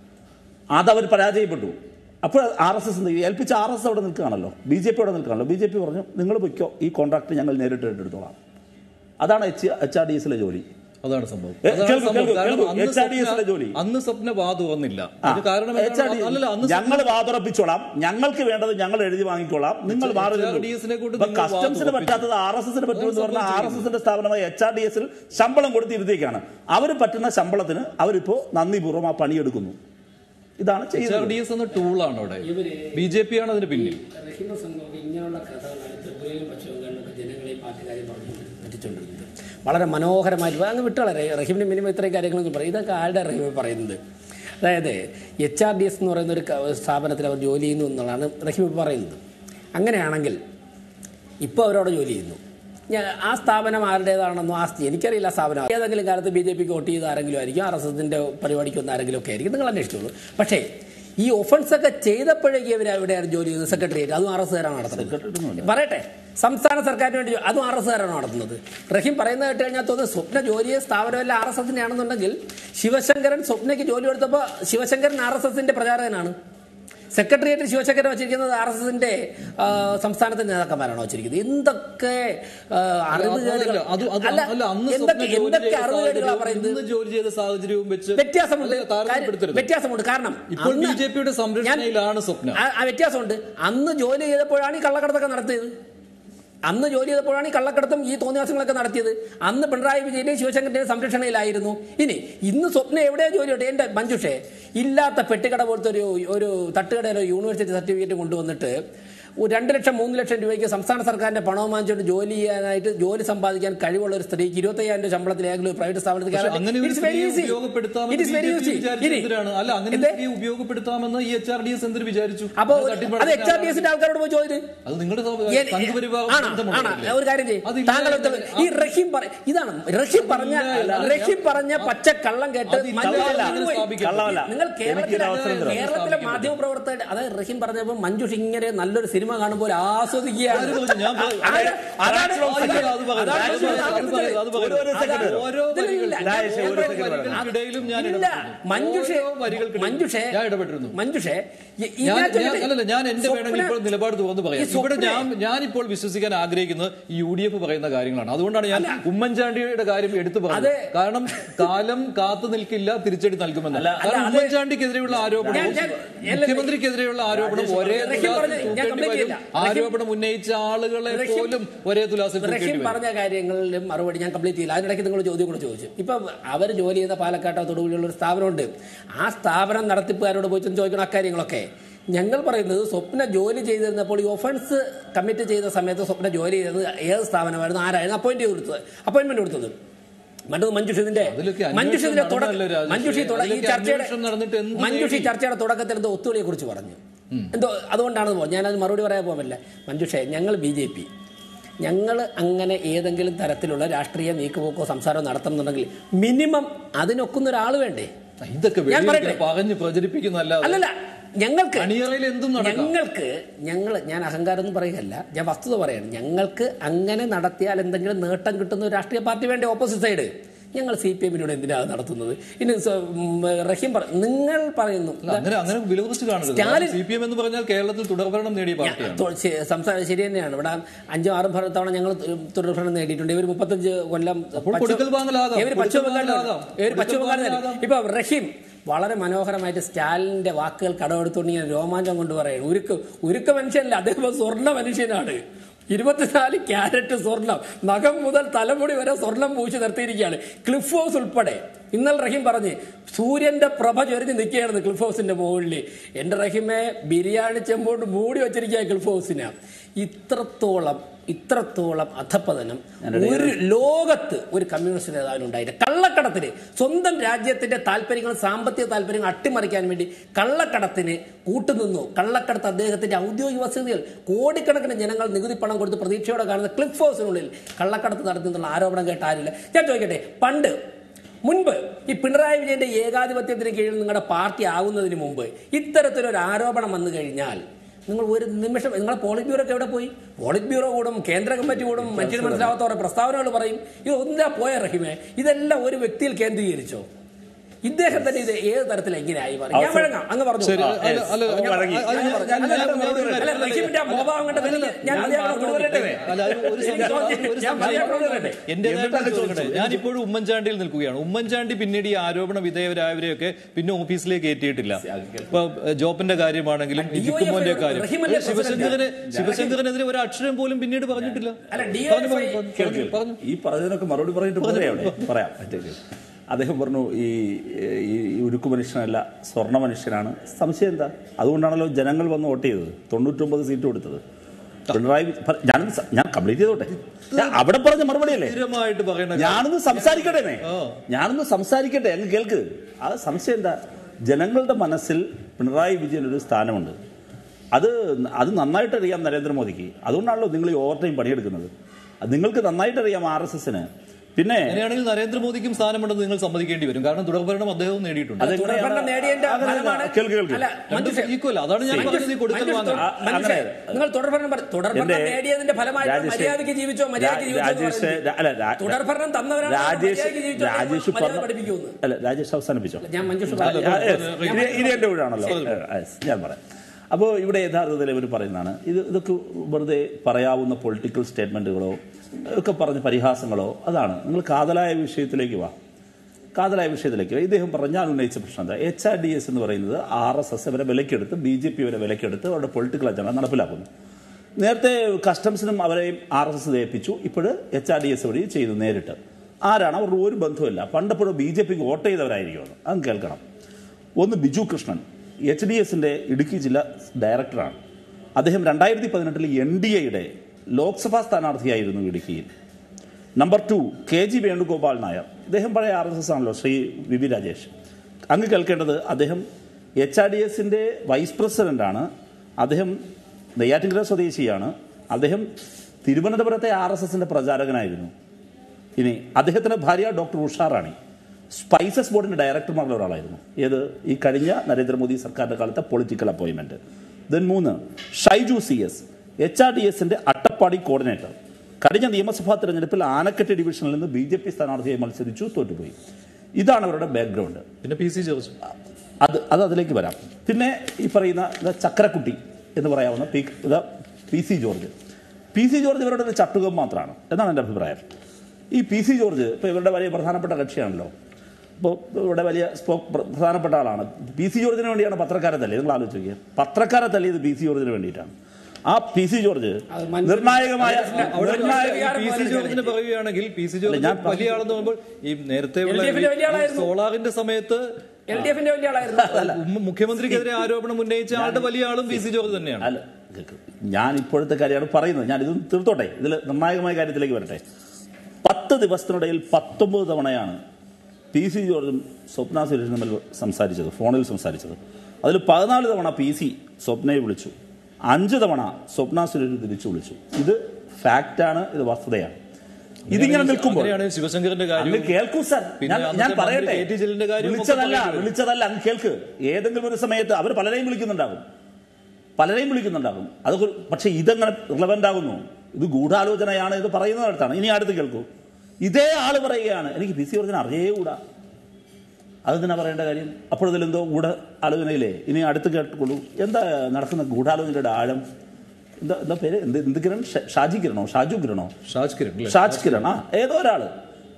C: അതവർ പരാജയപ്പെട്ടു അപ്പോൾ ആർ എസ് എസ് ഏൽപ്പിച്ച ആർ എസ് അവിടെ നിൽക്കുകയാണല്ലോ ബി ജെ പി അവിടെ നിൽക്കുകയാണല്ലോ ബി ജെ പി പറഞ്ഞു നിങ്ങൾ പൊയ്ക്കോ ഈ കോൺട്രാക്ട് ഞങ്ങൾ നേരിട്ട് ഏറ്റെടുത്തോളാം അതാണ് എച്ച് എച്ച് ആർ ഡി എസിലെ ജോലി
A: അതാണ് സംഭവം
C: ഏ,
A: അതാണ്
C: കേൾക്കൂ,
A: സംഭവം.
C: കേൾക്കൂ,
A: കാരണം
C: കേൾക്കൂ.
A: അന്ന്
C: HRDS ലെ
A: സ്വപ്ന-
C: ജോലി.
A: അന്ന് സ്വപ്ന വാ തുറന്നില്ല അതിന് കാരണം എന്താണ്? അല്ലല്ല അന്ന്
C: ഞങ്ങൾ വാതുറപ്പിച്ചോളാം ഞങ്ങൾക്ക് വേണ്ടത് ഞങ്ങൾ എഴുതി വാങ്ങിക്കോളാം നിങ്ങൾ മാറി നിന്നു.
A: HRDS നെ കൊണ്ട്
C: ഇപ്പൊ
A: നിങ്ങൾ
C: കസ്റ്റംസിന്
A: വാതുറപ്പിച്ചു.
C: പറ്റാത്തത് ആർ എസ് എസിന് പറ്റുമെന്ന്
A: അതാണ്
C: പറഞ്ഞാൽ ആർ എസ് എസിന്റെ സ്ഥാപനമായ എച്ച് ആർ ഡി എസിൽ ശമ്പളം കൊടുത്ത് ഇരുത്തിയേക്കാണ് അവർ പറ്റുന്ന ശമ്പളത്തിന് അവരിപ്പോ നന്ദിപൂർവ്വം ആ പണിയെടുക്കുന്നു ഇതാണ്
A: എച്ച് ആർ
C: ചെയ്യുന്നത്
A: ഡി എസ് എന്ന ടൂളാണ് അവിടെ ബി ജെ പി ആണ് അതിന് പിന്നിൽ
B: റഹീമ സംഘമൊക്കെ ഇങ്ങനെയുള്ള കഥകളാണ് ത്രിപുരയിലും പശ്ചിമ ബംഗാളിലൊക്കെ ജനങ്ങളെ ഈ പാർട്ടിക്കാരെ പറഞ്ഞു പറ്റിച്ചുകൊണ്ടിരുന്നത് വളരെ മനോഹരമായിട്ട് അങ്ങ് വിട്ടുകളെ റഹീമിന് മിനിമം ഇത്രയും കാര്യങ്ങളൊന്നും പറയും ഇതൊക്കെ ആരുടെ റഹീം പറയുന്നത് അതായത് എച്ച് ആർ ഡി എസ് എന്ന് പറയുന്ന ഒരു ക- സ്ഥാപനത്തിൽ അവർ ജോലി ചെയ്യുന്നു എന്നുള്ളതാണ് റഹീം ഇപ്പോൾ പറയുന്നത് അങ്ങനെയാണെങ്കിൽ ഇപ്പോൾ അവരവിടെ ജോലി ചെയ്യുന്നു ഞാൻ ആ സ്ഥാപനം ആരുടേതാണെന്നോ ആ സ്ഥ- എനിക്കറിയില്ല ആ സ്ഥാപനം ഏതെങ്കിലും കാലത്ത് ബി ജെ പിക്ക് വോട്ട് ചെയ്ത ആരെങ്കിലും ആയിരിക്കും ആർ എസ് എസിൻ്റെ പരിപാടിക്ക് വന്ന ആരെങ്കിലും ഒക്കെ ആയിരിക്കും നിങ്ങൾ അന്വേഷിച്ചോളൂ പക്ഷേ ഈ ഒഫൻസ് ഒക്കെ ചെയ്തപ്പോഴേക്കും ഇവർ എവിടെയാണ് ജോലി ചെയ്യുന്നത് സെക്രട്ടേറിയറ്റ് അതും ആർ എസ് കാരാണ് നടത്തുന്നത് പറയട്ടെ സംസ്ഥാന സർക്കാരിന് വേണ്ടി അതും ആർ എസ് കാരാണ് നടത്തുന്നത് റഹീം പറയുന്നത് കേട്ട് കഴിഞ്ഞാൽ തോന്നുന്നു സ്വപ്ന ജോലിയെ സ്ഥാപനമല്ല ആർ എസ് എസിന്റെ ആണെന്നുണ്ടെങ്കിൽ ശിവശങ്കരൻ സ്വപ്നയ്ക്ക് ജോലി കൊടുത്തപ്പോൾ ശിവശങ്കരൻ ആർ എസ് എസിന്റെ പ്രചാരകനാണ് സെക്രട്ടേറിയറ്റ് ശിവശങ്കരൻ വെച്ചിരിക്കുന്നത് ആർ എസ് എസിന്റെ സംസ്ഥാനത്തിന്റെ നേതാക്കന്മാരാണോ വെച്ചിരിക്കുന്നത് എന്തൊക്കെ ആ, അറിവുകേടുകൾ
A: അതല്ല, അത് അത്
B: അല്ല,
A: അല്ല അന്ന്
B: എന്തൊക്കെ
A: സ്വപ്ന ജോലി
B: എന്തൊക്കെ
A: ചെയ്ത
B: അറിവുകേടുകളാണ്
A: സാഹചര്യവും
B: പറയുന്നത്
A: ഇന്ന് ജോലി ചെയ്ത സാഹചര്യവും വെച്ച്
B: വ്യത്യാസമുണ്ട്
A: അത് താരതമ്യപ്പെടുത്തരുത്.
B: കാര്യം- വ്യത്യാസമുണ്ട് കാരണം
A: ഇപ്പോൾ
B: അന്ന്
A: ബി ജെ പിയുടെ സംരക്ഷണയിലാണ് സ്വപ്ന
B: ആ- ആ വ്യത്യാസമുണ്ട് അന്ന് ജോലി ചെയ്തപ്പോഴാണ് ഈ കള്ളക്കടത്തൊക്കെ നടത്തിയത് അന്ന് ജോലി ചെയ്തപ്പോഴാണ് ഈ കള്ളക്കടത്തും ഈ തോന്നിവാസങ്ങളൊക്കെ നടത്തിയത് അന്ന് പിണറായി വിജയന്റെയും ശിവശങ്കരന്റെയും സംരക്ഷണയിലായിരുന്നു ഇനി ഇന്ന് സ്വപ്നം എവിടെയാ ജോലി ചെയ്യട്ടെ എന്റെ മഞ്ജുഷേ ഇല്ലാത്ത പെട്ടിക്കട പോലത്തെ ഒരു ഒരു തട്ടുകടയിലോ യൂണിവേഴ്സിറ്റി സർട്ടിഫിക്കറ്റ് കൊണ്ടുവന്നിട്ട് ഒരു രണ്ട് ലക്ഷം മൂന്ന് ലക്ഷം രൂപയ്ക്ക് സംസ്ഥാന സർക്കാരിന്റെ പണവും വാങ്ങിച്ചുകൊണ്ട് ജോലി ചെയ്യാനായിട്ട് ജോലി സമ്പാദിക്കാൻ കഴിവുള്ള ഒരു സ്ത്രീക്ക് ഇരുപത്തയ്യായിരം രൂപ ശമ്പളത്തിൽ ഏതെങ്കിലും ഒരു പ്രൈവറ്റ് സ്ഥാപനത്തിൽ
A: പക്ഷെ
B: കയറാൻ
A: അങ്ങനെ ഒരു
B: It's very
A: സ്ത്രീയെ
B: easy.
A: ഉപയോഗപ്പെടുത്താമെന്ന്
B: It is very
A: BJP
B: easy.
A: വിചാരിച്ചത്
B: ഇനി-
A: എന്തിനാണ്? അല്ല അങ്ങനെ ഒരു
B: എന്തേ?
A: സ്ത്രീയെ ഉപയോഗപ്പെടുത്താമെന്ന് ഈ എച്ച് ആർ ഡി എസ് എന്തിനു വിചാരിച്ചു
B: അപ്പൊ
A: അത്
B: അത്
A: തട്ടിപ്പടക്കുന്ന
B: എച്ച് ആർ ഡി എസിന്റെ ആൾക്കാരോട് പോയി ചോദിച്ചു
A: അത് നിങ്ങളുടെ
B: ഏ-
A: സംഘപരിവാർ
B: ആണോ? ആണോ? ഒരു കാര്യം ചെയ്യ്.
A: അതില്ല
B: താങ്കൾ
A: എന്ന്
B: ഒത്ത- ഈ റഹീം പറ- ഇതാണ് റഹീം പറഞ്ഞ റഹീം പറഞ്ഞ പച്ച കള്ളം കേട്ട്
A: അതില്ല
B: മഞ്ജു
C: കള്ളമല്ല.
B: നിങ്ങൾ പോയി.
A: സ്ഥാപിക്കരുത്.
C: കള്ളമല്ല.
B: നിങ്ങൾ
C: എനിക്കൊരു
B: കേരളത്തിലെ
C: അവസരം തരാം.
B: കേരളത്തിലെ മാധ്യമ പ്രവർത്തകർ അതായത് റഹീം പറഞ്ഞപ്പോൾ മഞ്ജുഷ് ഇങ്ങനെ നല്ലൊരു സിനിമ കാണുമ്പോൾ ആസ്വദിക്കുകയാണ്
A: ആര് പറഞ്ഞു? ഞാൻ പറഞ്ഞു.
B: അതാണ്- അതാണ്
A: അത് പറയരുത്, അത് പറയരുത്,
B: അതാണ്
A: അത് പറയരുത്, അത് പറയരുത്, അത് പറയരുത്.
C: ഒരു second.
A: ഓരോ
B: ഇതിലില്ല.
A: വരികൾ-
C: രാജേഷേ, ഒരു
A: ഓരോ
C: second പറയണം.
A: വരികൾക്കിടയിലും ഞാൻ
B: ഇല്ല
A: ഇടപെട്ടിരുന്നു.
B: മഞ്ജുഷെ
A: ഓരോ വരികൾക്കിടയിലും
B: മഞ്ജുഷെ
A: ഞാൻ ഇടപെട്ടിരുന്നു
B: മഞ്ജുഷെ ഈ- ഈ
A: ഞാൻ
B: ഇതിനകത്ത്
A: ഞാൻ- അല്ലല്ല ഞാൻ എന്റെ
B: സ്വപ്ന-
A: വേണമെങ്കിൽ ഇപ്പോൾ നിലപാട് തുറന്ന്
B: ഈ
A: പറയാം ഇവിടെ
B: സ്വപ്ന-
A: ഞാൻ ഞാനിപ്പോൾ വിശ്വസിക്കാൻ ആഗ്രഹിക്കുന്നത് ഈ യു ഡി എഫ് പറയുന്ന കാര്യങ്ങളാണ് അതുകൊണ്ടാണ് ഞാൻ ഉമ്മൻചാണ്ടിയുടെ കാര്യം എടുത്തു പറഞ്ഞത്
B: അതെ.
A: കാരണം കാലം കാത്തു നിൽക്കില്ല തിരിച്ചടി നൽകുമെന്ന്
C: അല്ല,
A: കാരണം
B: അല്ല, അത്
A: ഉമ്മൻചാണ്ടിക്കെതിരെയുള്ള ആരോപണവും
B: ഞാൻ- ഞാൻ-
A: മുഖ്യമന്ത്രിക്കെതിരെയുള്ള ആരോപണം ഒരേ
B: റഹീം
A: തുലാസിൽ
B: പറഞ്ഞ- ഞാൻ
A: തൂക്കേണ്ടി
B: complete
A: വരും
B: ചെയ്യില്ല. റഹീം-
A: ആരോപണം ഉന്നയിച്ച ആളുകളെ
B: റഹീം-
A: പോലും ഒരേ തുലാസിൽ
B: റഹീം
A: തൂക്കേണ്ടി വരും
B: പറഞ്ഞ കാര്യങ്ങളിലും മറുപടി ഞാൻ കംപ്ലീറ്റ് ചെയ്യില്ല അതിനിടയ്ക്ക് നിങ്ങൾ ചോദ്യം കൂടെ ചോദിച്ചു ഇപ്പൊ അവർ ജോലി ചെയ്ത പാലക്കാട്ടോ തൊടുപുഴയുള്ള ഒരു സ്ഥാപനമുണ്ട് ആ സ്ഥാപനം നടത്തിപ്പുകാരോട് പോയി ചെന്ന് ചോദിക്കണം അക്കാര്യങ്ങളൊക്കെ ഞങ്ങൾ പറയുന്നത് സ്വപ്ന ജോലി ചെയ്തിരുന്നപ്പോൾ ഈ ഒഫൻസ് കമ്മിറ്റ് ചെയ്ത സമയത്ത് സ്വപ്ന ജോലി ചെയ്തത് ഏത് സ്ഥാപനമായിരുന്നു ആരായിരുന്നു അപ്പോയിന്റ് കൊടുത്തത് അപ്പോയിന്റ്മെന്റ് കൊടുത്തത് മറ്റത് മഞ്ജുഷ് ഇതിന്റെ
A: അതിലൊക്കെ അന്വേഷണം
B: മഞ്ജുഷ് ഇതിന്റെ തുടക്കം
A: നടന്നതല്ലേ രാജേഷേ?
B: മഞ്ജുഷി തുട- ഈ
A: അതിലൊക്കെ
B: ചർച്ചയുടെ
A: അന്വേഷണം നടന്നിട്ട് എന്ത്
B: മഞ്ജുഷി
A: നേടി?
B: ചർച്ചയുടെ തുടക്കത്തിൽ എന്തോ ഒത്തുകളിയെ കുറിച്ച് പറഞ്ഞു എന്തോ അതുകൊണ്ടാണ് പോകുന്നത് ഞാനത് മറുപടി പറയാൻ പോകാമല്ല മഞ്ജുഷേ ഞങ്ങൾ ബി ജെ പി ഞങ്ങൾ അങ്ങനെ ഏതെങ്കിലും തരത്തിലുള്ള രാഷ്ട്രീയ നീക്കുപോക്കോ സംസാരമോ നടത്തുന്നുണ്ടെങ്കിൽ മിനിമം അതിനൊക്കുന്ന ഒരാൾ വേണ്ടേ
A: ഇതൊക്കെ
B: ഞാൻ
A: വെളിയിൽ
B: പറയട്ടെ?
A: ഇങ്ങനെ പറഞ്ഞ് പ്രചരിപ്പിക്കുന്നല്ലാതെ
B: അല്ലല്ല ഞങ്ങൾക്ക്
A: അണിയറയിൽ എന്തും നടക്കാം.
B: ഞങ്ങൾക്ക് ഞങ്ങൾ ഞാൻ അഹങ്കാരം ഒന്നും പറയുകയല്ല ഞാൻ വസ്തുത പറയാണ് ഞങ്ങൾക്ക് അങ്ങനെ നടത്തിയാൽ എന്തെങ്കിലും നേട്ടം കിട്ടുന്ന ഒരു രാഷ്ട്രീയ പാർട്ടി വേണ്ട ഓപ്പോസിറ്റ് സൈഡ് ഞങ്ങൾ സി പി എമ്മിനോട് എന്തിനാണ് നടത്തുന്നത് ഇനി സ- ഉം, റഹീം പറ നിങ്ങൾ പറയുന്നു
A: അല്ല, അങ്ങനെ അങ്ങനെ വില കുറച്ച് കാണരുത്
B: സ്റ്റാലിൻ-
A: സി പി എം എന്ന് പറഞ്ഞാൽ കേരളത്തിൽ തുടർഭരണം നേടിയ പാർട്ടിയാണ്
B: തൊ- ശ- സംസ്ഥാനം ശരി തന്നെയാണ് ഇവിടെ അഞ്ചും ആറും ഭരണ തവണ ഞങ്ങൾ തുടർഭരണം നേടിയിട്ടുണ്ട് ഇവർ മുപ്പത്തഞ്ച് കൊല്ലം
A: അപ്പോൾ
B: പശ്ചിമ-
A: കൊടുക്കൽ വാങ്ങലാകാം.
B: ഇവർ പശ്ചിമ
A: കൊടുക്കൽ
B: ബംഗാളിലാണ്
A: വാങ്ങലാകാം.
B: ഇവർ പശ്ചിമ
A: കൊടുക്കൽ
B: ബംഗാളിലാണ്
A: വാങ്ങലാകാം.
B: ഇപ്പൊ റഹീം വളരെ മനോഹരമായിട്ട് സ്റ്റാലിന്റെ വാക്കുകൾ കടമെടുത്തുകൊണ്ട് ഞാൻ രോമാഞ്ചം കൊണ്ട് പറയുന്നു ഉരുക്ക് ഉരുക്ക മനുഷ്യനല്ല അദ്ദേഹം സ്വർണ്ണ മനുഷ്യനാണ് ഇരുപത്തിനാല് ക്യാരറ്റ് സ്വർണം നഖം മുതൽ തലമുടി വരെ സ്വർണം പൂശി നിർത്തിയിരിക്കുകയാണ് ക്ലിഫ് ഹൗസ് ഉൾപ്പെടെ ഇന്നലെ റഹീം പറഞ്ഞ് സൂര്യന്റെ പ്രഭ ചൊരിഞ്ഞ് നിൽക്കുകയായിരുന്നു ക്ലിഫ് ഹൗസിന്റെ മുകളിൽ എന്റെ റഹീമെ ബിരിയാണി ചെമ്പോണ്ട് മൂടി വെച്ചിരിക്കുക ക്ലിഫ് ഹൗസിന് ഇത്രത്തോളം ഇത്രത്തോളം അധപ്പതനം ഒരു ലോകത്ത് ഒരു കമ്മ്യൂണിസ്റ്റ് നേതാവിനുണ്ടായില്ല കള്ളക്കടത്തിന് സ്വന്തം രാജ്യത്തിന്റെ താല്പര്യങ്ങളും സാമ്പത്തിക താല്പര്യങ്ങൾ അട്ടിമറിക്കാൻ വേണ്ടി കള്ളക്കടത്തിന് കൂട്ടുനിന്നു കള്ളക്കടത്ത് അദ്ദേഹത്തിന്റെ ഔദ്യോഗിക വസതികൾ കോടിക്കണക്കിന് ജനങ്ങൾ നികുതി പണം കൊടുത്ത് പ്രതീക്ഷയോടെ കാണുന്ന ക്ലിഫ് ഹൗസിനുള്ളിൽ കള്ളക്കടത്ത് നടത്തുന്നുള്ള ആരോപണം കേട്ട ആരില്ല ഞാൻ ചോദിക്കട്ടെ പണ്ട് മുൻപ് ഈ പിണറായി വിജയന്റെ ഏകാധിപത്യത്തിന് കീഴിൽ നിങ്ങളുടെ പാർട്ടി ആകുന്നതിന് മുമ്പ് ഇത്തരത്തിലൊരു ആരോപണം വന്നു കഴിഞ്ഞാൽ നിങ്ങൾ ഒരു നിമിഷം നിങ്ങളെ പോളിറ്റ് ബ്യൂറോ ഒക്കെ എവിടെ പോയി പോളിറ്റ് ബ്യൂറോ കൂടും കേന്ദ്ര കമ്മിറ്റി കൂടും മനുഷ്യന് മനസ്സിലാവാത്ത കുറെ പ്രസ്താവനകൾ പറയും ഇത് ഒന്നാ പോയ റഹിമേ ഇതെല്ലാം ഒരു വ്യക്തിയിൽ കേന്ദ്രീകരിച്ചോ ഇദ്ദേഹം തന്നെ ഇത് ഏത് തരത്തിൽ എങ്ങനെയായി പറയും ഞാൻ വഴങ്ങാം അങ്ങ് പറഞ്ഞു
A: ശരി അല്ല അല്ല
C: അവൻ വഴങ്ങി.
A: അത് ഞാൻ- ഞാൻ-
B: അല്ല,
A: ഞാൻ-
B: അല്ല,
A: ഞാൻ-
B: അല്ല, റഹീമിന്റെ ആ മോഹം കണ്ടത് എനിക്ക് ഞാൻ മതിയാക്കണം കൊണ്ടുവരട്ടെ
A: അല്ല, അത് ഒരു
B: എനിക്ക്
A: സംശയം-
B: തോന്നി-
A: ഒരു
B: ഞാൻ
A: സംശയം-
B: മതിയാക്കണം കൊണ്ടുവരട്ടെ
A: എന്റേതായിട്ട് ചോദിക്കട്ടെ ഞാൻ ഇപ്പോഴും ഉമ്മൻചാണ്ടിയിൽ നിൽക്കുകയാണ് ഉമ്മൻചാണ്ടി പിന്നീട് ഈ ആരോപണ വിധേയരായവരെയൊക്കെ പിന്നെ ഓഫീസിലേക്ക് എത്തിയിട്ടില്ല ഇപ്പൊ ഏഹ്, ജോപ്പിന്റെ കാര്യമാണെങ്കിലും
B: DOF
A: ജിക്കുമോന്റെ കാര്യം
B: റഹീമല്ലേ
A: ശിവശങ്കരന് ശിവശങ്കരനെതിരെ ഒരു അക്ഷരം പോലും പിന്നീട് പറഞ്ഞിട്ടില്ല
B: അല്ല, DOF
A: പറഞ്ഞു, പറഞ്ഞു, പറഞ്ഞു, പറഞ്ഞു
C: ഈ പറഞ്ഞതിനൊക്കെ മറുപടി പറഞ്ഞിട്ട് പോരെ അവിടെ പറയാം മറ്റേക്ക് അദ്ദേഹം പറഞ്ഞു ഈ ഈ ഉരുക്കു മനുഷ്യനല്ല സ്വർണ്ണ മനുഷ്യനാണ് സംശയം എന്താ അതുകൊണ്ടാണല്ലോ ജനങ്ങൾ വന്ന് വോട്ട് ചെയ്തത് തൊണ്ണൂറ്റൊമ്പത് സീറ്റ് കൊടുത്തത് പിണറായി പ- ഞാനൊന്ന് സ- ഞാൻ കംപ്ലീറ്റ് ചെയ്തോട്ടെ ഞാൻ അവിടെ പറഞ്ഞ മറുപടി അല്ലേ
A: സ്ഥിരമായിട്ട് പറയണ
C: ഞാനൊന്ന് സംസാരിക്കട്ടെ
A: ആ.
C: ഞാനൊന്ന് സംസാരിക്കട്ടെ അങ്ങ് കേൾക്ക് അത് സംശയം എന്താ ജനങ്ങളുടെ മനസ്സിൽ പിണറായി വിജയൻ ഒരു സ്ഥാനമുണ്ട് അത് അത് നന്നായിട്ട് അറിയാം നരേന്ദ്രമോദിക്ക് അതുകൊണ്ടാണല്ലോ നിങ്ങൾ ഈ ഓവർ ടൈം പണിയെടുക്കുന്നത് അത് നിങ്ങൾക്ക് നന്നായിട്ട് അറിയാം ആർ എസ് എസിന് പിന്നെ
A: അങ്ങനെയാണെങ്കിൽ നരേന്ദ്രമോദിക്കും സ്ഥാനമുണ്ടെന്ന് നിങ്ങൾ സമ്മതിക്കേണ്ടി വരും കാരണം തുടർഭരണം അദ്ദേഹവും നേടിയിട്ടുണ്ട്
C: അതെങ്ങനെയാണ്?
B: തുടർഭരണം നേടിയതിന്റെ
C: അങ്ങനെ
B: ഫലമാണ്
C: കേൾക്ക് കേൾക്ക്
B: അല്ല
A: രണ്ടും
B: മഞ്ജുഷ-
A: equal. അതാണ് ഞാൻ
B: മഞ്ജുഷ-
A: പറഞ്ഞത് ഈ കൊടുക്കൽ
B: മഞ്ജുഷ-
A: വാങ്ങൽ.
C: ആ,
B: മഞ്ജുഷ,
C: അങ്ങനെ.
B: നിങ്ങൾ തുടർഭരണം പറ- തുടർഭരണം
C: എന്റെ
B: നേടിയതിന്റെ ഫലമായിട്ട്
C: രാജേഷ്
B: മര്യാദയ്ക്ക് ജീവിച്ചോ മര്യാദയ്ക്ക് ജീവിച്ചോ എന്ന്
C: രാജേഷ്
B: പറയുന്നത്.
C: അല്ല രാ-
B: തുടർഭരണം തന്നവരാണ്
C: രാജേഷ്
B: മര്യാദയ്ക്ക് ജീവിച്ചോ
C: രാജേഷ്
B: മര്യാദ
C: പറഞ്ഞ
B: പഠിപ്പിക്കുമെന്ന്
C: അല്ല രാജേഷ് അവസാനിപ്പിച്ചോ
B: ഞാൻ മഞ്ജുഷ
C: ആ,
B: പറഞ്ഞു.
C: yes. ഇനി- ഇനി എന്റെ വീടാണല്ലോ Yes, ഞാൻ പറയാം അപ്പോൾ ഇവിടെ യഥാർത്ഥത്തിൽ ഇവർ പറയുന്നതാണ് ഇത് ഇതൊക്കെ വെറുതെ പറയാവുന്ന പൊളിറ്റിക്കൽ സ്റ്റേറ്റ്മെന്റുകളോ ഒക്കെ പറഞ്ഞ പരിഹാസങ്ങളോ അതാണ് നിങ്ങൾ കാതലായ വിഷയത്തിലേക്ക് വാ കാതലായ വിഷയത്തിലേക്ക് വാ. ഇദ്ദേഹം പറഞ്ഞ ഞാൻ ഉന്നയിച്ച പ്രശ്നം എന്താ എച്ച് ആർ ഡി എസ് എന്ന് പറയുന്നത് ആർ എസ് എസ് വരെ വിലക്കെടുത്ത് ബി ജെ പി വരെ വിലക്കെടുത്ത് അവരുടെ പൊളിറ്റിക്കൽ അജണ്ട നടപ്പിലാക്കുന്നു നേരത്തെ കസ്റ്റംസിനും അവരെയും ആർ എസ് എസ് ഏൽപ്പിച്ചു ഇപ്പോൾ എച്ച് ആർ ഡി എസ് വഴി ചെയ്തു നേരിട്ട് ആരാണ് അവരുടെ ഒരു ബന്ധവുമില്ല പണ്ടപ്പോഴും ബി ജെ പിക്ക് വോട്ട് ചെയ്തവരായിരിക്കുമെന്ന് അത് കേൾക്കണം ഒന്ന് ബിജു കൃഷ്ണൻ എച്ച് ഡി എസിന്റെ ഇടുക്കി ജില്ലാ ഡയറക്ടറാണ് അദ്ദേഹം രണ്ടായിരത്തി പതിനെട്ടിൽ എൻ ഡി എയുടെ ലോക്സഭാ സ്ഥാനാർത്ഥിയായിരുന്നു ഇടുക്കിയിൽ number two K G Venugopal Nair ഇദ്ദേഹം പഴയ ആർ എസ് എസ് ആണല്ലോ ശ്രീ വി വി രാജേഷ് അങ്ങ് കേൾക്കേണ്ടത് അദ്ദേഹം എച്ച് ആർ ഡി എസിന്റെ വൈസ് പ്രസിഡന്റാണ് അദ്ദേഹം നെയ്യാറ്റിൻകര സ്വദേശിയാണ് അദ്ദേഹം തിരുവനന്തപുരത്തെ ആർ എസ് എസിന്റെ പ്രചാരകനായിരുന്നു ഇനി അദ്ദേഹത്തിന്റെ ഭാര്യ ഡോക്ടർ ഉഷാറാണി സ്പൈസസ് ബോർഡിന്റെ ഡയറക്ടർമാരിൽ ഒരാളായിരുന്നു ഏത് ഈ കഴിഞ്ഞ നരേന്ദ്രമോദി സർക്കാരിന്റെ കാലത്തെ പൊളിറ്റിക്കൽ അപ്പോയിന്റ്മെന്റ് ദെൻ മൂന്ന് Shaiju C S H R D എസിന്റെ അട്ടപ്പാടി കോർഡിനേറ്റർ കഴിഞ്ഞ നിയമസഭാ തെരഞ്ഞെടുപ്പിൽ ആനക്കെട്ട് ഡിവിഷനിൽ നിന്ന് ബി ജെ പി സ്ഥാനാർത്ഥിയെ മത്സരിച്ചു തോറ്റുപോയി ഇതാണ് അവരുടെ ബാക്ക്ഗ്രൗണ്ട്
A: പിന്നെ പി സി ജോർജ്
C: അത് അത് അതിലേക്ക് വരാം പിന്നെ ഈ പറയുന്ന ഇത് ചക്രക്കുട്ടി എന്ന് പറയാവുന്ന പി ഇത് P C George P C George ഇവരുടെ ഒരു ചട്ടുകം മാത്രമാണ് എന്നാണ് എൻ്റെ അഭിപ്രായം ഈ പി സി ജോർജ് ഇപ്പോൾ ഇവരുടെ വലിയ പ്രധാനപ്പെട്ട കക്ഷിയാണല്ലോ ഇപ്പോൾ ഇവിടെ വലിയ സ്പോ പ്രധാനപ്പെട്ട ആളാണ് പി സി ജോർജിന് വേണ്ടിയാണ് പത്രക്കാരെ തല്ലിയത് നിങ്ങൾ ആലോചിച്ച് നോക്കിയാൽ പത്രക്കാരെ തല്ലിയത് പി സി ജോർജിന് വേണ്ടിയിട്ടാണ് ആ പി സി ജോർജ്
B: അത് മനസ്സിലായി.
C: നിർണായകമായ
A: അവിടെ
C: നിർണായക
A: പി സി ജോർജിനെ പറയുകയാണെങ്കിൽ പി സി ജോർജ്
C: ഞാൻ
A: വലിയ ആളെന്ന് പറയുമ്പോൾ ഈ നേരത്തെ ഉള്ള
B: LDF ന്റെ വലിയ ആളായിരുന്നു.
A: സോളാറിന്റെ സമയത്ത്
B: എൽ ഡി എഫിന്റെ വലിയ ആളായിരുന്നു
A: ഉമ്മ- മുഖ്യമന്ത്രിക്കെതിരെ ആരോപണം ഉന്നയിച്ച ആളുടെ വലിയ ആളും പി സി ജോർജ് തന്നെയാണ്
C: അല്ല കേക്ക്. ഞാൻ ഇപ്പോഴത്തെ കാര്യമാണ് പറയുന്നത് ഞാൻ ഇത് തീർത്തോട്ടെ ഇതിൽ നിർണായകമായ കാര്യത്തിലേക്ക് വരട്ടെ പത്ത് ദിവസത്തിനിടയിൽ പത്തൊമ്പത് തവണയാണ് പി സി ജോർജും സ്വപ്ന സുരേഷും തമ്മിൽ സംസാരിച്ചത് ഫോണിൽ സംസാരിച്ചത് അതിൽ പതിനാല് തവണ പി സി സ്വപ്നയെ വിളിച്ചു അഞ്ച് തവണ സ്വപ്ന സുരേഷ് തിരിച്ചു വിളിച്ചു ഇത് ഫാക്റ്റാണ് ഇത് വസ്തുതയാണ് ഇതിങ്ങനെ നിൽക്കുമ്പോൾ
A: അങ്ങനെയാണ് ശിവശങ്കറിന്റെ
C: അങ്ങ്
A: കാര്യം
C: കേൾക്കൂ സർ
A: പിന്നെ
C: ഞാൻ ഞാൻ
A: അന്നത്തെ
C: പറയട്ടെ
A: മന്ത്രി കെ ടി ജലീലിന്റെ കാര്യം ഒക്കെ
C: വിളിച്ചതല്ല
A: പറയേണ്ടി വരും.
C: വിളിച്ചതല്ല അങ്ങ് കേൾക്ക് ഏതെങ്കിലും ഒരു സമയത്ത് അവർ പലരെയും വിളിക്കുന്നുണ്ടാകും പലരെയും വിളിക്കുന്നുണ്ടാകും അതൊക്കെ പക്ഷെ ഇതെങ്ങനെ റിലവൻ്റ് ആകുന്നു ഇത് ഗൂഢാലോചനയാണ് ഇത് പറയുന്നിടത്താണ് ഇനി അടുത്ത് കേൾക്കൂ ഇതേ ആള് പറയുകയാണ് എനിക്ക് പി സി ജോർജിനെ അറിയേകൂടാ അതെന്തിനാ പറയേണ്ട കാര്യം അപ്പോഴതിലെന്തോ ഗൂഢ ആലോചനയില്ലേ ഇനി അടുത്ത് കേട്ടുകൊള്ളൂ എന്താ നടക്കുന്ന ഗൂഢാലോചനയുടെ ആഴം എന്താ എന്താ പേര് എന്ത് എന്ത് കിരൺ ഷ- ഷാജി കിരണോ ഷാജു കിരണോ
A: ഷാജ് കിരൺ അല്ലേ?
C: ഷാജ് കിരൺ ആ ഏതോ ഒരാള്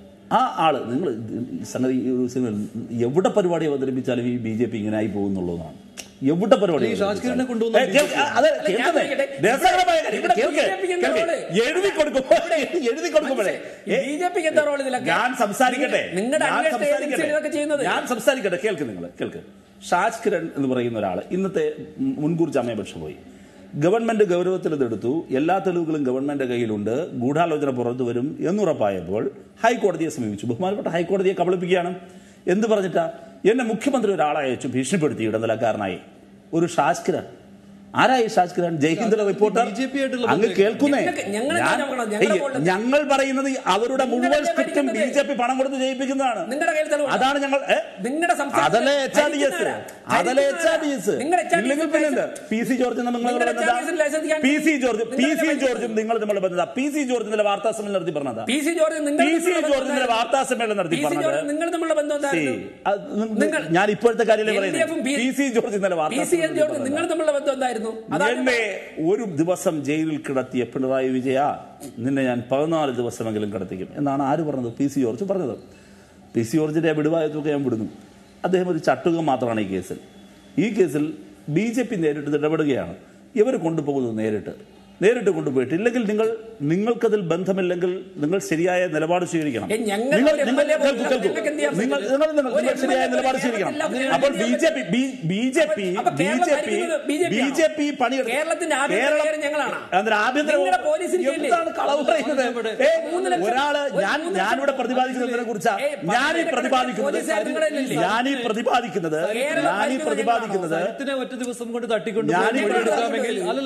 C: ആ ആള് നിങ്ങൾ ഈ സംഗതി ഈ ഒരു സിനിമ എവിടെ പരിപാടി അവതരിപ്പിച്ചാലും ഈ ബി ജെ പി ഇങ്ങനെ ആയി പോകുന്നുള്ളതാണ് എവിടെ പരിപാടി
A: ഈ ഷാജ് കിരണിനെ
C: അവതരിപ്പിച്ചാലും.
A: കൊണ്ടുവന്ന
C: ഏ, കേൾക്ക്, ആ, അതെ,
B: അല്ല, ഞാൻ
C: കേൾക്കുന്നേ.
B: പറയട്ടെ.
C: രസകരമായ കാര്യം.
B: ഇവിടെ
C: കേൾക്ക്,
B: BJP ക്ക് എന്താ
C: കേൾക്ക്.
B: റോള്?
C: എഴുതി കൊടുക്കുമ്പോൾ എഴുതി കൊടുക്കുമ്പോഴേ ഏ,
B: ബി ജെ പിക്ക് എന്താ റോൾ ഇതിലൊക്കെ
C: ഞാൻ സംസാരിക്കട്ടെ
B: നിങ്ങളുടെ
C: ഞാൻ
B: അന്വേഷണ
C: സംസാരിക്കട്ടെ.
B: ഏജൻസിയിൽ ഇതൊക്കെ ചെയ്യുന്നത്
C: ഞാൻ സംസാരിക്കട്ടെ കേൾക്ക് നിങ്ങൾ കേൾക്ക് ഷാജ് കിരൺ എന്ന് പറയുന്ന ഒരാൾ ഇന്നത്തെ മു- മുൻകൂർ ജാമ്യാപേക്ഷ പോയി ഗവൺമെന്റ് ഗൗരവത്തിൽ ഇതെടുത്തു എല്ലാ തെളിവുകളും ഗവൺമെന്റ് കയ്യിലുണ്ട് ഗൂഢാലോചന പുറത്തു വരും എന്നുറപ്പായപ്പോൾ ഹൈക്കോടതിയെ സമീപിച്ചു ബഹുമാനപ്പെട്ട ഹൈക്കോടതിയെ കബളിപ്പിക്കുകയാണ് എന്ത് പറഞ്ഞിട്ടാ എന്നെ മുഖ്യമന്ത്രി ഒരാളെ അയച്ചു ഭീഷണിപ്പെടുത്തി ഇടനിലക്കാരനായി ഒരു ഷാജ് കിരൺ ആരായി ഷാജ് കിരൺ ജയ്ഹിന്ദിലെ റിപ്പോർട്ടർ
A: BJP ആയിട്ടുള്ള
C: അങ്ങ്
A: ബന്ധം
C: കേൾക്കുന്നേ
B: ഞങ്ങൾക്ക് ഞങ്ങളെ
C: ഞാൻ-
B: നോക്കണം, ഞങ്ങളുടെ
C: ഏയ്,
B: മുകളിൽ-
C: ഞങ്ങൾ പറയുന്നത് അവരുടെ മുഴുവൻ
B: നിങ്ങളല്ലേ
C: സ്ക്രിപ്റ്റും ബി
B: ഭരിക്കുന്നത്?
C: ജെ പി പണം കൊടുത്ത് ജയിപ്പിക്കുന്നതാണ്
B: നിങ്ങളുടെ കയ്യിൽ തെളിവുണ്ടോ?
C: അതാണ് ഞങ്ങൾ ഏ?
B: നിങ്ങളുടെ സംസ്ഥാനത്ത്
C: അതല്ലേ എച്ച് ആർ ഡി എസ്
B: ഭരിക്കുന്നവരാ?
C: അതല്ലേ എച്ച് ആർ ഡി എസ്
B: നിങ്ങളുടെ HRDS
C: ഇല്ലെങ്കിൽ പിന്നെ എന്താ പി സി ജോർജ് നിങ്ങൾ
B: നിങ്ങളുടെ HRDS ലൈസൻസ് ഞാൻ-
C: പി സി ജോർജ് പി
B: നിങ്ങളുടെ
C: സി
B: ഭരിക്കുന്നത്.
C: ജോർജും നിങ്ങൾ തമ്മിലുള്ള ബന്ധത പി സി ജോർജ് ഇന്നലെ വാർത്താ സമ്മേളനം നടത്തി പറഞ്ഞതാ
B: പി സി ജോർജ് നിങ്ങൾ
C: പി സി
B: തമ്മിലുള്ള
C: ജോർജ് ഇന്നലെ
B: ബന്ധം
C: വാർത്താ സമ്മേളനം നടത്തി
B: പി സി ജോർജ്
C: പറഞ്ഞത്
B: നിങ്ങൾ തമ്മിലുള്ള ബന്ധം
C: See,
B: എന്തായിരുന്നു
C: അത് നി-
B: നിങ്ങൾ-
C: ഞാൻ ഇപ്പോഴത്തെ കാര്യമല്ലേ
B: LDF ഉം
C: പറയുന്നത്
B: പി-
C: പി സി ജോർജ് ഇന്നലെ
B: പി
C: വാർത്താ
B: സി
C: സമ്മേളനത്തിൽ
B: ജോർജ്
C: പറഞ്ഞതാ.
B: നിങ്ങൾ തമ്മിലുള്ള ബന്ധം എന്തായിരുന്നു അതാണ്
C: എന്നെ ഒരു ദിവസം ജയിലിൽ കിടത്തിയ പിണറായി വിജയ നിന്നെ ഞാൻ പതിനാല് ദിവസമെങ്കിലും കിടത്തിക്കും എന്നാണ് ആര് പറഞ്ഞത് പി സി ജോർജ് പറഞ്ഞത് പി സി ജോർജിന്റെ വിടുവായത്തൊക്കെ ഞാൻ വിടുന്നു അദ്ദേഹം ഒരു ചട്ടുകം മാത്രമാണ് ഈ കേസിൽ ഈ കേസിൽ ബി ജെ പി നേരിട്ട് ഇടപെടുകയാണ് ഇവർ കൊണ്ടുപോകുന്നത് നേരിട്ട് നേരിട്ട് കൊണ്ടുപോയിട്ട് ഇല്ലെങ്കിൽ നിങ്ങൾ നിങ്ങൾക്കതിൽ ബന്ധമില്ലെങ്കിൽ നിങ്ങൾ ശരിയായ നിലപാട് സ്വീകരിക്കണം
B: ഏ, ഞങ്ങൾ
C: നിങ്ങൾ
B: ഒരു
C: നിങ്ങൾ
B: MLA
C: കേൾക്കൂ, കേൾക്കൂ.
B: നിങ്ങൾക്ക് എന്ത് ചെയ്യാൻ
C: നിങ്ങൾ
B: പറ്റും?
C: നിങ്ങൾ നിങ്ങൾ
B: ഒരു
C: നിങ്ങൾ ശരിയായ
B: MLA
C: നിലപാട്
B: കേരളത്തിൽ
C: സ്വീകരിക്കണം
B: എല്ലാവർക്കും
C: അപ്പോൾ B J P B J P
B: അപ്പൊ
C: ബി
B: കേരളം
C: ജെ പി
B: ഭരിക്കുന്നത് BJP
C: ബി
B: ആണോ?
C: ജെ പി പണിയെടുക്കും
B: കേരളത്തിന്റെ ആഭ്യന്തര
C: കേരളം-
B: കാര്യം ഞങ്ങളാണോ?
C: അതിന് ആഭ്യന്തര
B: നിങ്ങളുടെ പോലീസ് ഇരിക്കുകയല്ലേ?
C: എന്താണ് കളവ് പറയുന്നത് ഏ,
B: മൂന്ന് ലക്ഷം-
C: ഒരാള്
B: ഒരു
C: ഞാൻ
B: മൂന്ന്
C: ഞാനിവിടെ
B: ലക്ഷം
C: പ്രതിപാദിക്കുന്നതിനെ കുറിച്ചാ
B: ഏയ്,
C: ഞാൻ ഈ
B: പതിനെട്ട്
C: പ്രതിപാദിക്കുന്നത്
B: പോലീസുകാർ നിങ്ങളല്ലേ?
C: ഞാൻ ഈ പ്രതിപാദിക്കുന്നത്
B: കേരളം
C: ഞാൻ ഈ
B: ഭരിക്കുന്നത്
C: പ്രതിപാദിക്കുന്നത്
A: സരിത്തിനെ ഒറ്റ ദിവസം കൊണ്ട് തട്ടിക്കൊണ്ട്
C: ഞാൻ
A: പോയി
C: ഇവിടെ
A: എടുക്കാമെങ്കിൽ അല്ലല്ല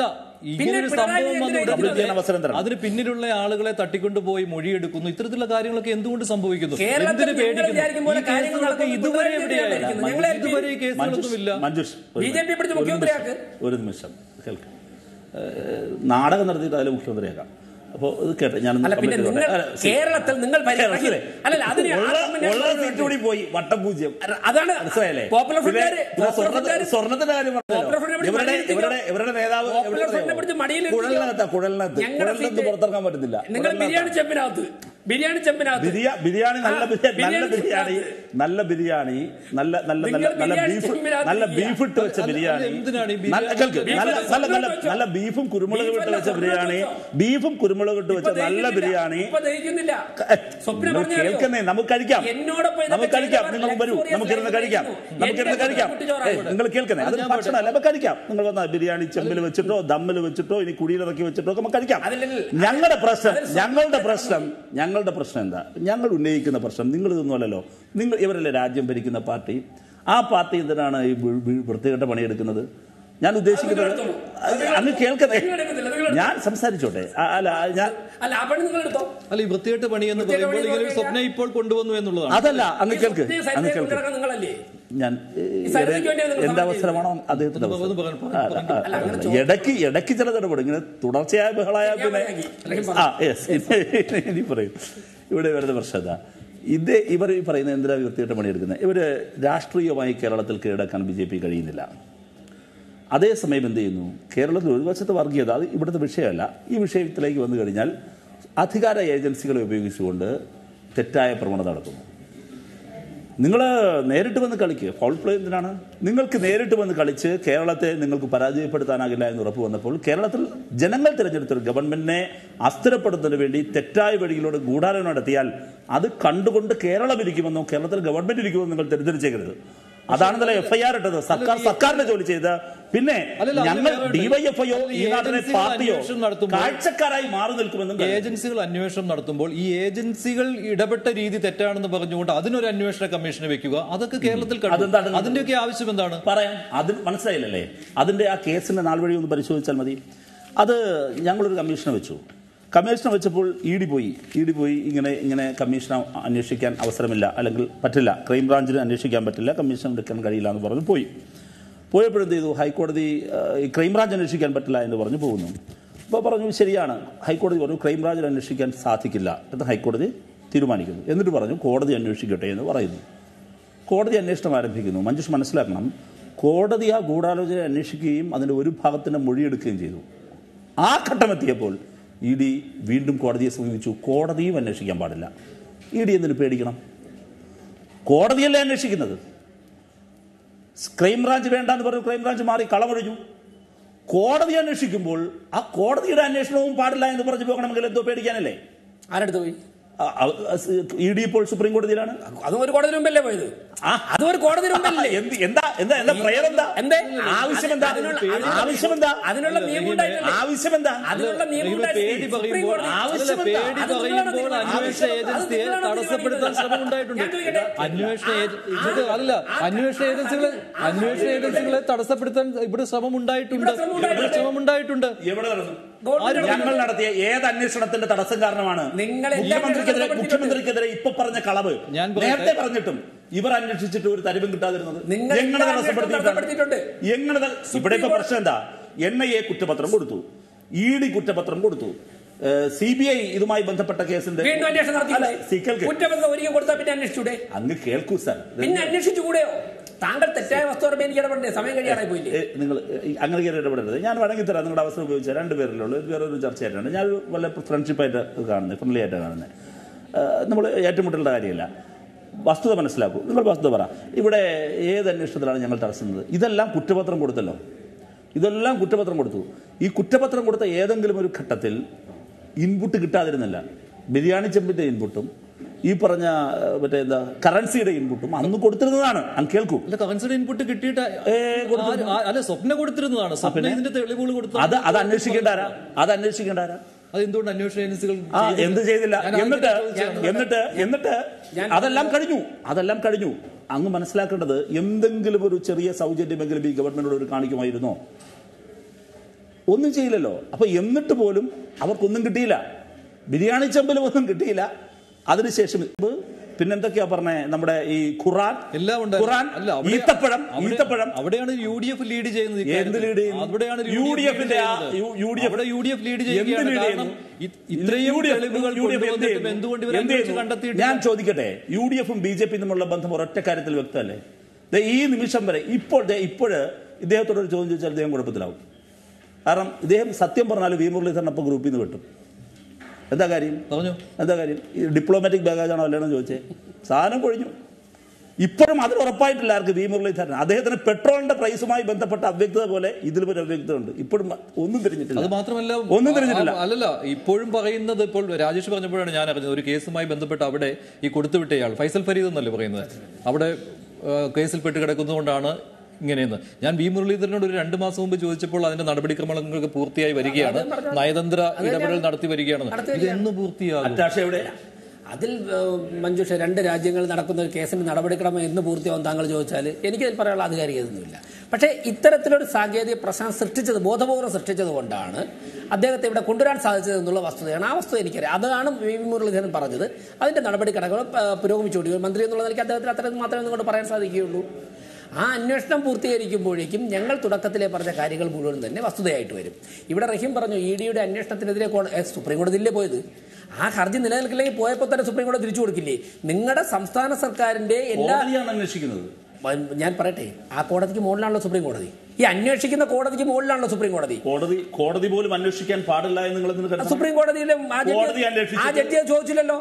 A: ഇങ്ങനൊരു
B: പിണറായി
A: സംഭവം വന്ന്
B: എന്തിനാ
A: ഉടനെ
C: ഇതിന് അവസരം തരണം.
A: അതിന് പിന്നിലുള്ള ആളുകളെ തട്ടിക്കൊണ്ടുപോയി മൊഴിയെടുക്കുന്നു ഇത്തരത്തിലുള്ള കാര്യങ്ങളൊക്കെ എന്തുകൊണ്ട് സംഭവിക്കുന്നു
B: കേരളത്തിൽ
A: എന്തിന്
B: ഞങ്ങൾ
A: പേടിക്കുന്നു
B: വിചാരിക്കും പോലെ
A: ഈ
B: കാര്യങ്ങൾ
A: കേസുകളൊക്കെ
B: നടക്കുന്നു.
A: ഇതുവരെ
B: പിണറായി
A: എവിടെയായി
B: എന്തിനാണ് ഞങ്ങളെ
A: ഇതുവരെ ഈ കേസുകളൊന്നുമില്ല
C: മഞ്ജുഷ് ഒരു
B: ബി ജെ പി പിടിച്ച്
C: ഒരു
B: മുഖ്യമന്ത്രിയാക്ക്.
C: നിമിഷം, ഒരു നിമിഷം കേൾക്കാം ഏഹ്, നാടകം നടത്തിയിട്ട് അതിൽ മുഖ്യമന്ത്രിയാക്കാം അപ്പോൾ ഇത് കേട്ടെ ഞാൻ
B: അല്ല പിന്നെ നിങ്ങൾ കേരളത്തിൽ നിങ്ങൾ ഭരിക്കുന്ന- അല്ലല്ല അതിന് ആർഗ്യുമെന്റ്
C: ഉള്ള സീറ്റ് കൂടി പോയി വട്ടപൂജ്യം
B: അതാണ്
C: മനസ്സിലായില്ലേ
B: പോപ്പുലർ
C: പിന്നെ-
B: ഫ്രണ്ടുകാര്
C: പിന്നെ
B: പോപ്പുലർ
C: സ്വർണ്ണ-
B: ഫ്രണ്ടുകാര്
C: സ്വർണ്ണത്തിന്റെ കാര്യം
B: പോപ്പുലർ
C: പറഞ്ഞല്ലോ
B: ഫ്രണ്ടിനെ പിടിച്ച്
C: ഇവരുടെ
B: മടിയിൽ
C: ഇവരുടെ ഇവരുടെ നേതാവ്
B: പോപ്പുലർ
C: എവിടെ
B: ഫ്രണ്ടിനെ പിടിച്ച് മടിയിൽ
C: അറിയാമോ? കുഴലിനകത്താ കുഴലിനകത്ത്
B: ഞങ്ങളുടെ
C: കുഴലിനകത്ത്
B: സീറ്റ്
C: പുറത്തിറങ്ങാൻ പറ്റുന്നില്ല
B: നിങ്ങൾ
C: കുഴലിനകത്താ.
B: ബിരിയാണി ചെമ്പിനകത്ത് ബിരിയാണി ചെമ്പിനകത്ത്
C: ബിരിയാ- ബിരിയാണി നല്ല
B: ആ,
C: ബിരിയാണി നല്ല
B: ബിരിയാണി
C: ബിരിയാണി
B: ചെമ്പിനകത്ത്.
C: നല്ല ബിരിയാണി നല്ല നല്ല നല്ല
B: നിങ്ങൾ
C: നല്ല
B: ബിരിയാണി
C: ബീഫ്
B: ചെമ്പിനകത്ത്
C: നല്ല
B: ഇല്ല.
C: ബീഫ് ഇട്ട് വെച്ച
A: അല്ല,
C: ബിരിയാണി
A: എന്തിനാണ് ഈ
C: നല്ല
A: ബിരിയാണി?
C: കേൾക്ക്
B: ബീഫ്
C: നല്ല
B: അല്ല,
C: നല്ല നല്ല
B: സ്വപ്നം വെച്ചോ.
C: നല്ല ബീഫും കുരുമുളക്
B: ബീഫ്
C: ഇട്ട്
B: അല്ല,
C: വെച്ച
B: സ്വപ്നം
C: ബിരിയാണി
B: വെച്ചോ.
C: ബീഫും കുരുമുളക് ഇട്ട് വെച്ച
B: ഇപ്പൊ
C: നല്ല
B: ദഹിക്കുന്നില്ല.
C: ബിരിയാണി
B: ഇപ്പൊ ദഹിക്കുന്നില്ല സ്വപ്നം
C: നിങ്ങൾ
B: പറഞ്ഞറിയോ?
C: കേൾക്കുന്നേ നമുക്ക് കഴിക്കാം
B: എന്നോടൊപ്പം ഇതൊക്കെ
C: നമുക്ക് കഴിക്കാം
B: ചെയ്തവർ
C: നിങ്ങൾ വരൂ
B: luxurious
C: നമുക്കിരുന്ന്
B: life
C: കഴിക്കാം
B: നയിക്കുന്നു.
C: നമുക്കിരുന്ന്
B: എന്റെ
C: കഴിക്കാം
B: കുട്ടിച്ചോറാണ്
C: ഏയ്, നിങ്ങൾ കേൾക്കുന്നേ അത്
A: ഞാൻ
C: ഭക്ഷണമല്ല നമുക്ക് കഴിക്കാം നിങ്ങൾ വന്നാൽ ബിരിയാണി ചെമ്പിൽ വെച്ചിട്ടോ ദമ്മിൽ വെച്ചിട്ടോ ഇനി കുടിയിലിറക്കി വെച്ചിട്ടോ ഒക്കെ നമുക്ക് കഴിക്കാം
B: അതിലല്ല-
C: ഞങ്ങളുടെ പ്രശ്നം
B: അതിൽ
C: ഞങ്ങളുടെ പ്രശ്നം ഞങ്ങളുടെ പ്രശ്നം എന്താ ഞങ്ങൾ ഉന്നയിക്കുന്ന പ്രശ്നം നിങ്ങൾ ഇതൊന്നുമല്ലല്ലോ നിങ്ങൾ ഇവരല്ലേ രാജ്യം ഭരിക്കുന്ന പാർട്ടി ആ പാർട്ടി എന്തിനാണ് ഈ വി- വി- വൃത്തികെട്ട പണിയെടുക്കുന്നത് ഞാൻ ഉദ്ദേശിക്കുന്നത്
B: അത് നിങ്ങൾ എടുത്തോളൂ.
C: അങ്ങ് കേൾക്കുന്നേ
B: നിങ്ങൾ എടുക്കുന്നില്ല, നിങ്ങൾ എടുത്തോ.
C: ഞാൻ സംസാരിച്ചോട്ടെ ആ, അല്ല ഞാൻ
B: അല്ല ആ പണി നിങ്ങൾ എടുത്തോ
A: അല്ല ഈ വൃത്തികെട്ട് പണി എന്ന്
B: വൃത്തികെട്ട്
A: പറയുമ്പോൾ
B: പണി
A: ഇങ്ങനെ ഒരു
B: എന്ന്
A: സ്വപ്നം ഇപ്പോൾ കൊണ്ടുവന്നു എന്നുള്ളതാണ്
C: അതല്ല അങ്ങ് കേൾക്ക്
B: ഈ
C: അങ്ങ്
B: സൈഡിലേക്ക്
C: കേൾക്ക്
B: കൊണ്ടുനടക്കാൻ നിങ്ങളല്ലേ
C: ഞാൻ ഏ,
B: ഈ സൈഡിലേക്ക് വേണ്ടിയാണ് നിങ്ങൾ
C: എന്റെ
B: സമരം
C: അവസരമാണോ അദ്ദേഹത്തിന്റെ
A: ഒന്ന്
C: അവസരം
A: പറഞ്ഞു, പറഞ്ഞു,
C: ആ,
A: പറഞ്ഞു.
C: ആ,
B: അല്ല, അങ്ങനെ
C: ആ,
B: ചോദിച്ചു.
C: ഇടയ്ക്ക് ഇടയ്ക്ക് ചില ഇടപെടും ഇങ്ങനെ തുടർച്ചയായ ബഹളായ
B: ഞാൻ
C: പിന്നെ
B: പറയാം, അല്ലെങ്കിൽ
C: ആ യെസ് ഇനി പറയും ഇവിടെ വരുന്ന പ്രശ്നം എന്താ ഇത് ഇവർ ഈ പറയുന്ന എന്തിനാ വൃത്തിയായിട്ട് പണിയെടുക്കുന്നത് ഇവര് രാഷ്ട്രീയമായി കേരളത്തിൽ കീഴടക്കാൻ ബി ജെ പി കഴിയുന്നില്ല അതേസമയം എന്ത് ചെയ്യുന്നു കേരളത്തിൽ ഒരു വശത്ത് വർഗീയത അത് ഇവിടുത്തെ വിഷയമല്ല ഈ വിഷയത്തിലേക്ക് വന്നു കഴിഞ്ഞാൽ അധികാര ഏജൻസികളെ ഉപയോഗിച്ചുകൊണ്ട് തെറ്റായ പ്രവണത നടത്തുന്നു നിങ്ങൾ നേരിട്ട് വന്ന് കളിക്കുക ഫൗൾ പ്ലേ എന്തിനാണ് നിങ്ങൾക്ക് നേരിട്ട് വന്ന് കളിച്ച് കേരളത്തെ നിങ്ങൾക്ക് പരാജയപ്പെടുത്താനാകില്ല എന്ന് ഉറപ്പ് വന്നപ്പോൾ കേരളത്തിൽ ജനങ്ങൾ തിരഞ്ഞെടുത്ത ഒരു ഗവൺമെന്റിനെ അസ്ഥിരപ്പെടുത്തുന്നതിന് വേണ്ടി തെറ്റായ വഴിയിലൂടെ ഗൂഢാലോചന നടത്തിയാൽ അത് കണ്ടുകൊണ്ട് കേരളം ഇരിക്കുമെന്നോ കേരളത്തിൽ ഗവൺമെന്റ് ഇരിക്കുമെന്നോ നിങ്ങൾ തെറ്റിദ്ധരിച്ചേക്കരുത് അതാണ് ഇന്നലെ എഫ്ഐആർ ഇട്ടത് സർക്കാർ സർക്കാരിന്റെ ജോലി ചെയ്ത് പിന്നെ
A: അല്ലല്ല, അതിന്
C: ഞങ്ങൾ
A: വേറെ ഉണ്ട്.
C: ഡിവൈഎഫ്ഐയോ
A: അതിൽ
C: ഈ നാട്ടിലെ
A: ഏജൻസികൾ
C: പാർട്ടിയോ
A: അന്വേഷണം നടത്തുമ്പോൾ
C: കാഴ്ചക്കാരായി മാറി നിൽക്കുമെന്നും കരുതരുത്.
A: ഏജൻസികൾ അന്വേഷണം നടത്തുമ്പോൾ ഈ ഏജൻസികൾ ഇടപെട്ട രീതി തെറ്റാണെന്ന് പറഞ്ഞുകൊണ്ട് അതിനൊരു അന്വേഷണ കമ്മീഷനെ വെക്കുക അതൊക്കെ കേരളത്തിൽ കണ്ടു.
C: അതെന്താണ്?
A: അതിന്റെയൊക്കെ ആവശ്യം എന്താണ്
C: പറയാം അത് മനസ്സിലായില്ലല്ലേ അതിന്റെ ആ കേസിന്റെ നാൾ വഴി ഒന്ന് പരിശോധിച്ചാൽ മതി അത് ഞങ്ങളൊരു കമ്മീഷനെ വെച്ചു കമ്മീഷനെ വെച്ചപ്പോൾ ഇ ഡി പോയി ഇ ഡി പോയി ഇങ്ങനെ ഇങ്ങനെ കമ്മീഷൻ അന്വേഷിക്കാൻ അവസരമില്ല അല്ലെങ്കിൽ പറ്റില്ല ക്രൈംബ്രാഞ്ചിന് അന്വേഷിക്കാൻ പറ്റില്ല കമ്മീഷൻ എടുക്കാൻ കഴിയില്ല എന്ന് പറഞ്ഞ് പോയി പോയപ്പോഴെന്ത് ചെയ്തു ഹൈക്കോടതി ആ, ഈ ക്രൈംബ്രാഞ്ച് അന്വേഷിക്കാൻ പറ്റില്ല എന്ന് പറഞ്ഞ് പോകുന്നു അപ്പോൾ പറഞ്ഞു ശരിയാണ് ഹൈക്കോടതി പറഞ്ഞു ക്രൈംബ്രാഞ്ചിന് അന്വേഷിക്കാൻ സാധിക്കില്ല എന്ന് ഹൈക്കോടതി തീരുമാനിക്കുന്നു എന്നിട്ട് പറഞ്ഞു കോടതി അന്വേഷിക്കട്ടെ എന്ന് പറയുന്നു കോടതി അന്വേഷണം ആരംഭിക്കുന്നു മഞ്ജുഷ് മനസ്സിലാക്കണം കോടതി ആ ഗൂഢാലോചന അന്വേഷിക്കുകയും അതിൻ്റെ ഒരു ഭാഗത്തിൻ്റെ മൊഴിയെടുക്കുകയും ചെയ്തു ആ ഘട്ടമെത്തിയപ്പോൾ ഇ ഡി വീണ്ടും കോടതിയെ സമീപിച്ചു കോടതിയും അന്വേഷിക്കാൻ പാടില്ല ഇ ഡി എന്തിനു പേടിക്കണം കോടതിയല്ലേ അന്വേഷിക്കുന്നത് ക്രൈംബ്രാഞ്ച് വേണ്ടെന്ന് പറഞ്ഞു ക്രൈംബ്രാഞ്ച് മാറി കളമൊഴിഞ്ഞു കോടതി അന്വേഷിക്കുമ്പോൾ ആ കോടതിയുടെ അന്വേഷണവും പാടില്ല എന്ന് പറഞ്ഞു പോകണമെങ്കിൽ എന്തോ പേടിക്കാനല്ലേ
B: ആരെടുത്ത് പോയി
C: ഇ ഡി ഇപ്പോൾ സുപ്രീം കോടതിയിലാണ്
B: അതും ഒരു കോടതി മുമ്പല്ലേ പോയത്
C: ആ.
B: അതും ഒരു കോടതി മുമ്പല്ലേ
C: എന്ത് എന്താ എന്താ എന്താ പ്രയർ എന്താ
B: എന്തേ
C: ആവശ്യം എന്താ
B: അതിനുള്ള- അതിനുള്ള-
C: ആവശ്യം എന്താ
B: അതിനുള്ള നിയമം ഉണ്ടായിട്ടല്ലേ?
C: ആവശ്യം എന്താ
B: അതിനുള്ള നിയമം
A: നിങ്ങൾ
B: ഉണ്ടായിട്ടില്ലേ?
A: പേടി
B: സുപ്രീം
A: പറയുമ്പോൾ
B: കോടതി
C: ആവശ്യം
A: അല്ലല്ല,
C: എന്താ?
A: പേടി
B: അത് നിങ്ങളാണ്
A: പറയുമ്പോൾ
B: തീരുമാനിക്കുന്നത്.
A: അന്വേഷണ
B: അത്
A: ഏജൻസിയെ
B: നിങ്ങളാണ്
A: തടസ്സപ്പെടുത്താൻ
B: തീരുമാനിക്കുന്നത്.
A: ശ്രമം ഉണ്ടായിട്ടുണ്ട്
B: ഞാൻ ചോദിക്കട്ടെ?
A: അന്വേഷണ ഏജ-
B: ആ,
A: ഇത്
B: ആ,
A: അല്ല
B: ആ,
A: അന്വേഷണ
B: ആ,
A: ഏജൻസികളെ
B: ആ,
A: അന്വേഷണ
B: ആ,
A: ഏജൻസികളെ തടസ്സപ്പെടുത്താൻ ഇവിടെ ശ്രമം ഉണ്ടായിട്ടുണ്ട്
B: ഇവിടെ ശ്രമം ഉണ്ടായിട്ടുണ്ട്.
A: ഇവിടെ ശ്രമം ഉണ്ടായിട്ടുണ്ട്
C: എവിടെ നടന്നു
B: ഗവൺമെന്റ്
C: ഞങ്ങൾ നടത്തിയ ഏത് അന്വേഷണത്തിന്റെ തടസ്സം കാരണമാണ്
B: നിങ്ങൾ എല്ലാ
C: മുഖ്യമന്ത്രിക്കെതിരെ
B: അന്വേഷണവും
C: മുഖ്യമന്ത്രിക്കെതിരെ ഇപ്പൊ പറഞ്ഞ കളവ്
A: ഞാൻ പറയട്ടെ.
C: നേരത്തെ പറഞ്ഞിട്ടും ഇവർ അന്വേഷിച്ചിട്ട് ഒരു തരിവും കിട്ടാതിരുന്നത്
B: നിങ്ങൾ
C: എങ്ങനെ
B: എല്ലാ
C: തടസ്സപ്പെടുത്തിയിട്ടാണ്
B: തടസ്സപ്പെടുത്തിയിട്ടുണ്ട്.
C: എങ്ങനെ ത- ഇവിടെ ഇപ്പൊ പ്രശ്നം എന്താ എൻ ഐ എ കുറ്റപത്രം കൊടുത്തു ഇ ഡി കുറ്റപത്രം കൊടുത്തു സി ബി ഐ ഇതുമായി ബന്ധപ്പെട്ട കേസിന്റെ
B: വീണ്ടും അന്വേഷണം
C: അല്ല,
B: നടത്തിയില്ലേ
C: സി, കേൾക്ക്.
B: കുറ്റപത്രം ഒരിക്കൽ കൊടുത്താൽ പിന്നെ അന്വേഷിച്ചൂടെ
C: അങ്ങ് കേൾക്കൂ സാർ
B: പിന്നെ അന്വേഷിച്ചുകൂടെയോ താങ്കൾ തെറ്റായ വസ്തു പറയുമ്പോൾ എനിക്ക് ഇടപെടണ്ടേ സമയം കഴിയാറായി പോയില്ലേ
C: നിങ്ങൾ അങ്ങനെ കയറി ഇടപെടരുത് ഞാൻ വേണമെങ്കിൽ തരാം നിങ്ങളുടെ അവസരം ഉപയോഗിച്ചാൽ രണ്ട് പേരിലുള്ളൂ ഇത് വേറൊരു ചർച്ചയായിട്ടാണ് ഞാൻ വല്ല ഫ്രണ്ട്ഷിപ്പായിട്ട് കാണുന്നത് ഫ്രണ്ട്ലി ആയിട്ടാണ് കാണുന്നത് നമ്മൾ ഏറ്റുമുട്ടേണ്ട കാര്യമില്ല വസ്തുത മനസ്സിലാക്കൂ നിങ്ങൾ വസ്തുത പറ ഇവിടെ ഏത് അന്വേഷണത്തിലാണ് ഞങ്ങൾ തടസ്സുന്നത് ഇതെല്ലാം കുറ്റപത്രം കൊടുത്തല്ലോ ഇതെല്ലാം കുറ്റപത്രം കൊടുത്തു ഈ കുറ്റപത്രം കൊടുത്ത ഏതെങ്കിലും ഒരു ഘട്ടത്തിൽ ഇൻപുട്ട് കിട്ടാതിരുന്നില്ല ബിരിയാണി ചെമ്പിന്റെ ഇൻപുട്ടും ഈ പറഞ്ഞ ഏഹ്, മറ്റേ എന്താ കറൻസിയുടെ ഇൻപുട്ടും അന്ന് കൊടുത്തിരുന്നതാണ് അങ്ങ് കേൾക്കൂ
A: അല്ല കറൻസിയുടെ ഇൻപുട്ട് കിട്ടിയിട്ട്
C: ഏ, കൊടുത്തിരുന്നു.
A: ആ- ആ- അല്ല സ്വപ്ന കൊടുത്തിരുന്നതാണ് സ്വപ്ന ഇതിന്റെ തെളിവുകൾ കൊടുത്തു
C: അത് അത് അന്വേഷിക്കേണ്ട ആരാ അത് അന്വേഷിക്കേണ്ട ആരാ
A: അത് എന്തുകൊണ്ട് അന്വേഷണ ഏജൻസികൾ
C: ആ
A: ചെയ്തില്ല?
C: എന്ത് ചെയ്തില്ല
A: ഞാൻ ആദ്യം
C: എന്നിട്ട്
A: ചോദിച്ചതാണ്.
C: എന്നിട്ട് എന്നിട്ട്
B: ഞാൻ-
C: അതെല്ലാം കഴിഞ്ഞു അതെല്ലാം കഴിഞ്ഞു അങ്ങ് മനസ്സിലാക്കേണ്ടത് എന്തെങ്കിലും ഒരു ചെറിയ സൗജന്യമെങ്കിലും ഈ ഗവൺമെന്റിനോട് ഒരു കാണിക്കുമായിരുന്നോ ഒന്നും ചെയ്യില്ലല്ലോ അപ്പൊ എന്നിട്ട് പോലും അവർക്കൊന്നും കിട്ടിയില്ല ബിരിയാണി ചെമ്പിലും ഒന്നും കിട്ടിയില്ല അതിനുശേഷം ഇത് പിന്നെന്തൊക്കെയാ പറഞ്ഞേ നമ്മുടെ ഈ ഖുറാൻ
A: എല്ലാം ഉണ്ടായിരുന്നു.
C: ഖുറാൻ
A: അല്ല, അവിടെ-
C: ഈത്തപ്പഴം
A: അവിടെ-
C: ഈത്തപ്പഴം
A: അവിടെയാണ് യു ഡി എഫ് ലീഡ് ചെയ്യുന്നത്
C: എന്ത്
A: ഇക്കാര്യത്തിൽ.
C: ലീഡ് ചെയ്യുന്നു?
A: അവിടെയാണ്
C: യു ഡി
A: lead
C: എഫിന്റെ ആ-
A: ചെയ്യുന്നത്.
C: യു- യു ഡി എഫ്
A: അവിടെ യു ഡി എഫ് ലീഡ്
C: എന്ത്
A: ചെയ്യുകയാണ്
C: lead
A: കാരണം
C: ചെയ്യുന്നു?
A: ഇ- ഇത്രയും
C: യു ഡി എഫ്
A: തെളിവുകൾ
C: യു ഡി എഫ് എന്ത്
A: കൊണ്ടുവന്നിട്ടും
C: ചെയ്യുന്നു?
A: എന്തുകൊണ്ട് ഇവരെ
C: എന്ത്
A: അന്വേഷിച്ച്
C: ചെയ്യുന്നു?
A: കണ്ടെത്തിയിട്ടില്ല
C: ഞാൻ ചോദിക്കട്ടെ യു ഡി എഫും ബി ജെ പിയും തമ്മിലുള്ള ബന്ധം ഒരൊറ്റ കാര്യത്തിൽ വ്യക്തമല്ലേ ദേ ഈ നിമിഷം വരെ ഇപ്പോൾ ദേ ഇപ്പോൾ ഇദ്ദേഹത്തോട് ഒരു ചോദ്യം ചോദിച്ചാൽ ഇദ്ദേഹം കുഴപ്പത്തിലാവും കാരണം ഇദ്ദേഹം സത്യം പറഞ്ഞാൽ വി മുരളീധരൻ അപ്പോൾ ഗ്രൂപ്പിൽ നിന്ന് വിട്ടും എന്താ കാര്യം
A: പറഞ്ഞു
C: എന്താ കാര്യം ഈ ഡിപ്ലോമാറ്റിക് ബാഗാജാണോ അല്ലേന്ന് ചോദിച്ചേ സാധനം കൊഴിഞ്ഞു ഇപ്പോഴും അതിന് ഉറപ്പായിട്ടില്ല ആർക്ക് വി മുരളീധരൻ അദ്ദേഹത്തിന് പെട്രോളിന്റെ പ്രൈസുമായി ബന്ധപ്പെട്ട അവ്യക്തത പോലെ ഇതിലും ഒരു അവ്യക്തത ഉണ്ട് ഇപ്പോഴും ഒന്നും തിരിഞ്ഞിട്ടില്ല
A: അത് മാത്രമല്ല
C: ഒന്നും തിരിഞ്ഞിട്ടില്ല.
A: ആ, അല്ലല്ല ഇപ്പോഴും പറയുന്നത് ഇപ്പോൾ രാജേഷ് പറഞ്ഞപ്പോഴാണ് ഞാൻ അറിഞ്ഞത് ഒരു കേസുമായി ബന്ധപ്പെട്ട് അവിടെ ഈ കൊടുത്തുവിട്ടയാൾ ഫൈസൽ ഫരീദ് എന്നല്ലേ പറയുന്നത് അവിടെ ആ, കേസിൽപ്പെട്ട് കിടക്കുന്നതുകൊണ്ടാണ് ഇങ്ങനെയെന്ന് ഞാൻ വി മുരളീധരനോട് ഒരു രണ്ട് മാസം മുമ്പ് ചോദിച്ചപ്പോൾ അതിന്റെ നടപടിക്രമങ്ങളൊക്കെ പൂർത്തിയായി വരികയാണ് നയതന്ത്ര ഇടപെടൽ നടത്തി വരികയാണെന്ന് ഇത് എന്ന് പൂർത്തിയാകും
C: അറ്റാഷ എവിടെ
B: അതിൽ ഏഹ്, മഞ്ജുഷ രണ്ട് രാജ്യങ്ങളിൽ നടക്കുന്ന ഒരു കേസിന്റെ നടപടിക്രമം എന്ന് പൂർത്തിയാവും താങ്കൾ ചോദിച്ചാൽ എനിക്കതിൽ പറയാനുള്ള ആധികാരികതയൊന്നുമില്ല പക്ഷേ ഇത്തരത്തിലൊരു സാങ്കേതിക പ്രശ്നം സൃഷ്ടിച്ചത് ബോധപൂർവ്വം സൃഷ്ടിച്ചത് കൊണ്ടാണ് അദ്ദേഹത്തെ ഇവിടെ കൊണ്ടുവരാൻ സാധിച്ചത് എന്നുള്ള വസ്തുതയാണ് ആ വസ്തുത എനിക്കറിയാം അതാണ് വി വി മുരളീധരൻ പറഞ്ഞത് അതിന്റെ നടപടിക്രമങ്ങൾ ഏഹ്, പുരോഗമിച്ചുകൊണ്ടിരിക്കും മന്ത്രി എന്നുള്ള നിലയ്ക്ക് അദ്ദേഹത്തിന് അത്രയും മാത്രമേ നിങ്ങളോട് പറയാൻ സാധിക്കുകയുള്ളൂ ആ അന്വേഷണം പൂർത്തീകരിക്കുമ്പോഴേക്കും ഞങ്ങൾ തുടക്കത്തിലെ പറഞ്ഞ കാര്യങ്ങൾ മുഴുവൻ തന്നെ വസ്തുതയായിട്ട് വരും ഇവിടെ റഹീം പറഞ്ഞു ഇ ഡിയുടെ അന്വേഷണത്തിനെതിരെ കോ- ഏ, സുപ്രീം കോടതിയിലേ പോയത് ആ ഹർജി നിലനിൽക്കില്ലെങ്കിൽ പോയപ്പോൾ തന്നെ സുപ്രീം കോടതി തിരിച്ചു കൊടുക്കില്ലേ നിങ്ങളുടെ സംസ്ഥാന സർക്കാരിന്റെ എല്ലാ
C: കോടതിയാണ് അന്വേഷിക്കുന്നത്
B: ഞാൻ പറയട്ടെ ആ കോടതിക്ക് മുകളിലാണല്ലോ സുപ്രീം കോടതി ഈ അന്വേഷിക്കുന്ന കോടതിക്ക് മുകളിലാണല്ലോ സുപ്രീം കോടതി
C: കോടതി കോടതി പോലും അന്വേഷിക്കാൻ പാടില്ല എന്ന് നിങ്ങൾ എന്തിന്
B: ആ
C: കരുതുന്നു?
B: സുപ്രീം കോടതിയിലെ ആ ജഡ്ജി-
C: കോടതി അന്വേഷിച്ചിട്ട്
B: ആ ജഡ്ജി അത് ചോദിച്ചില്ലല്ലോ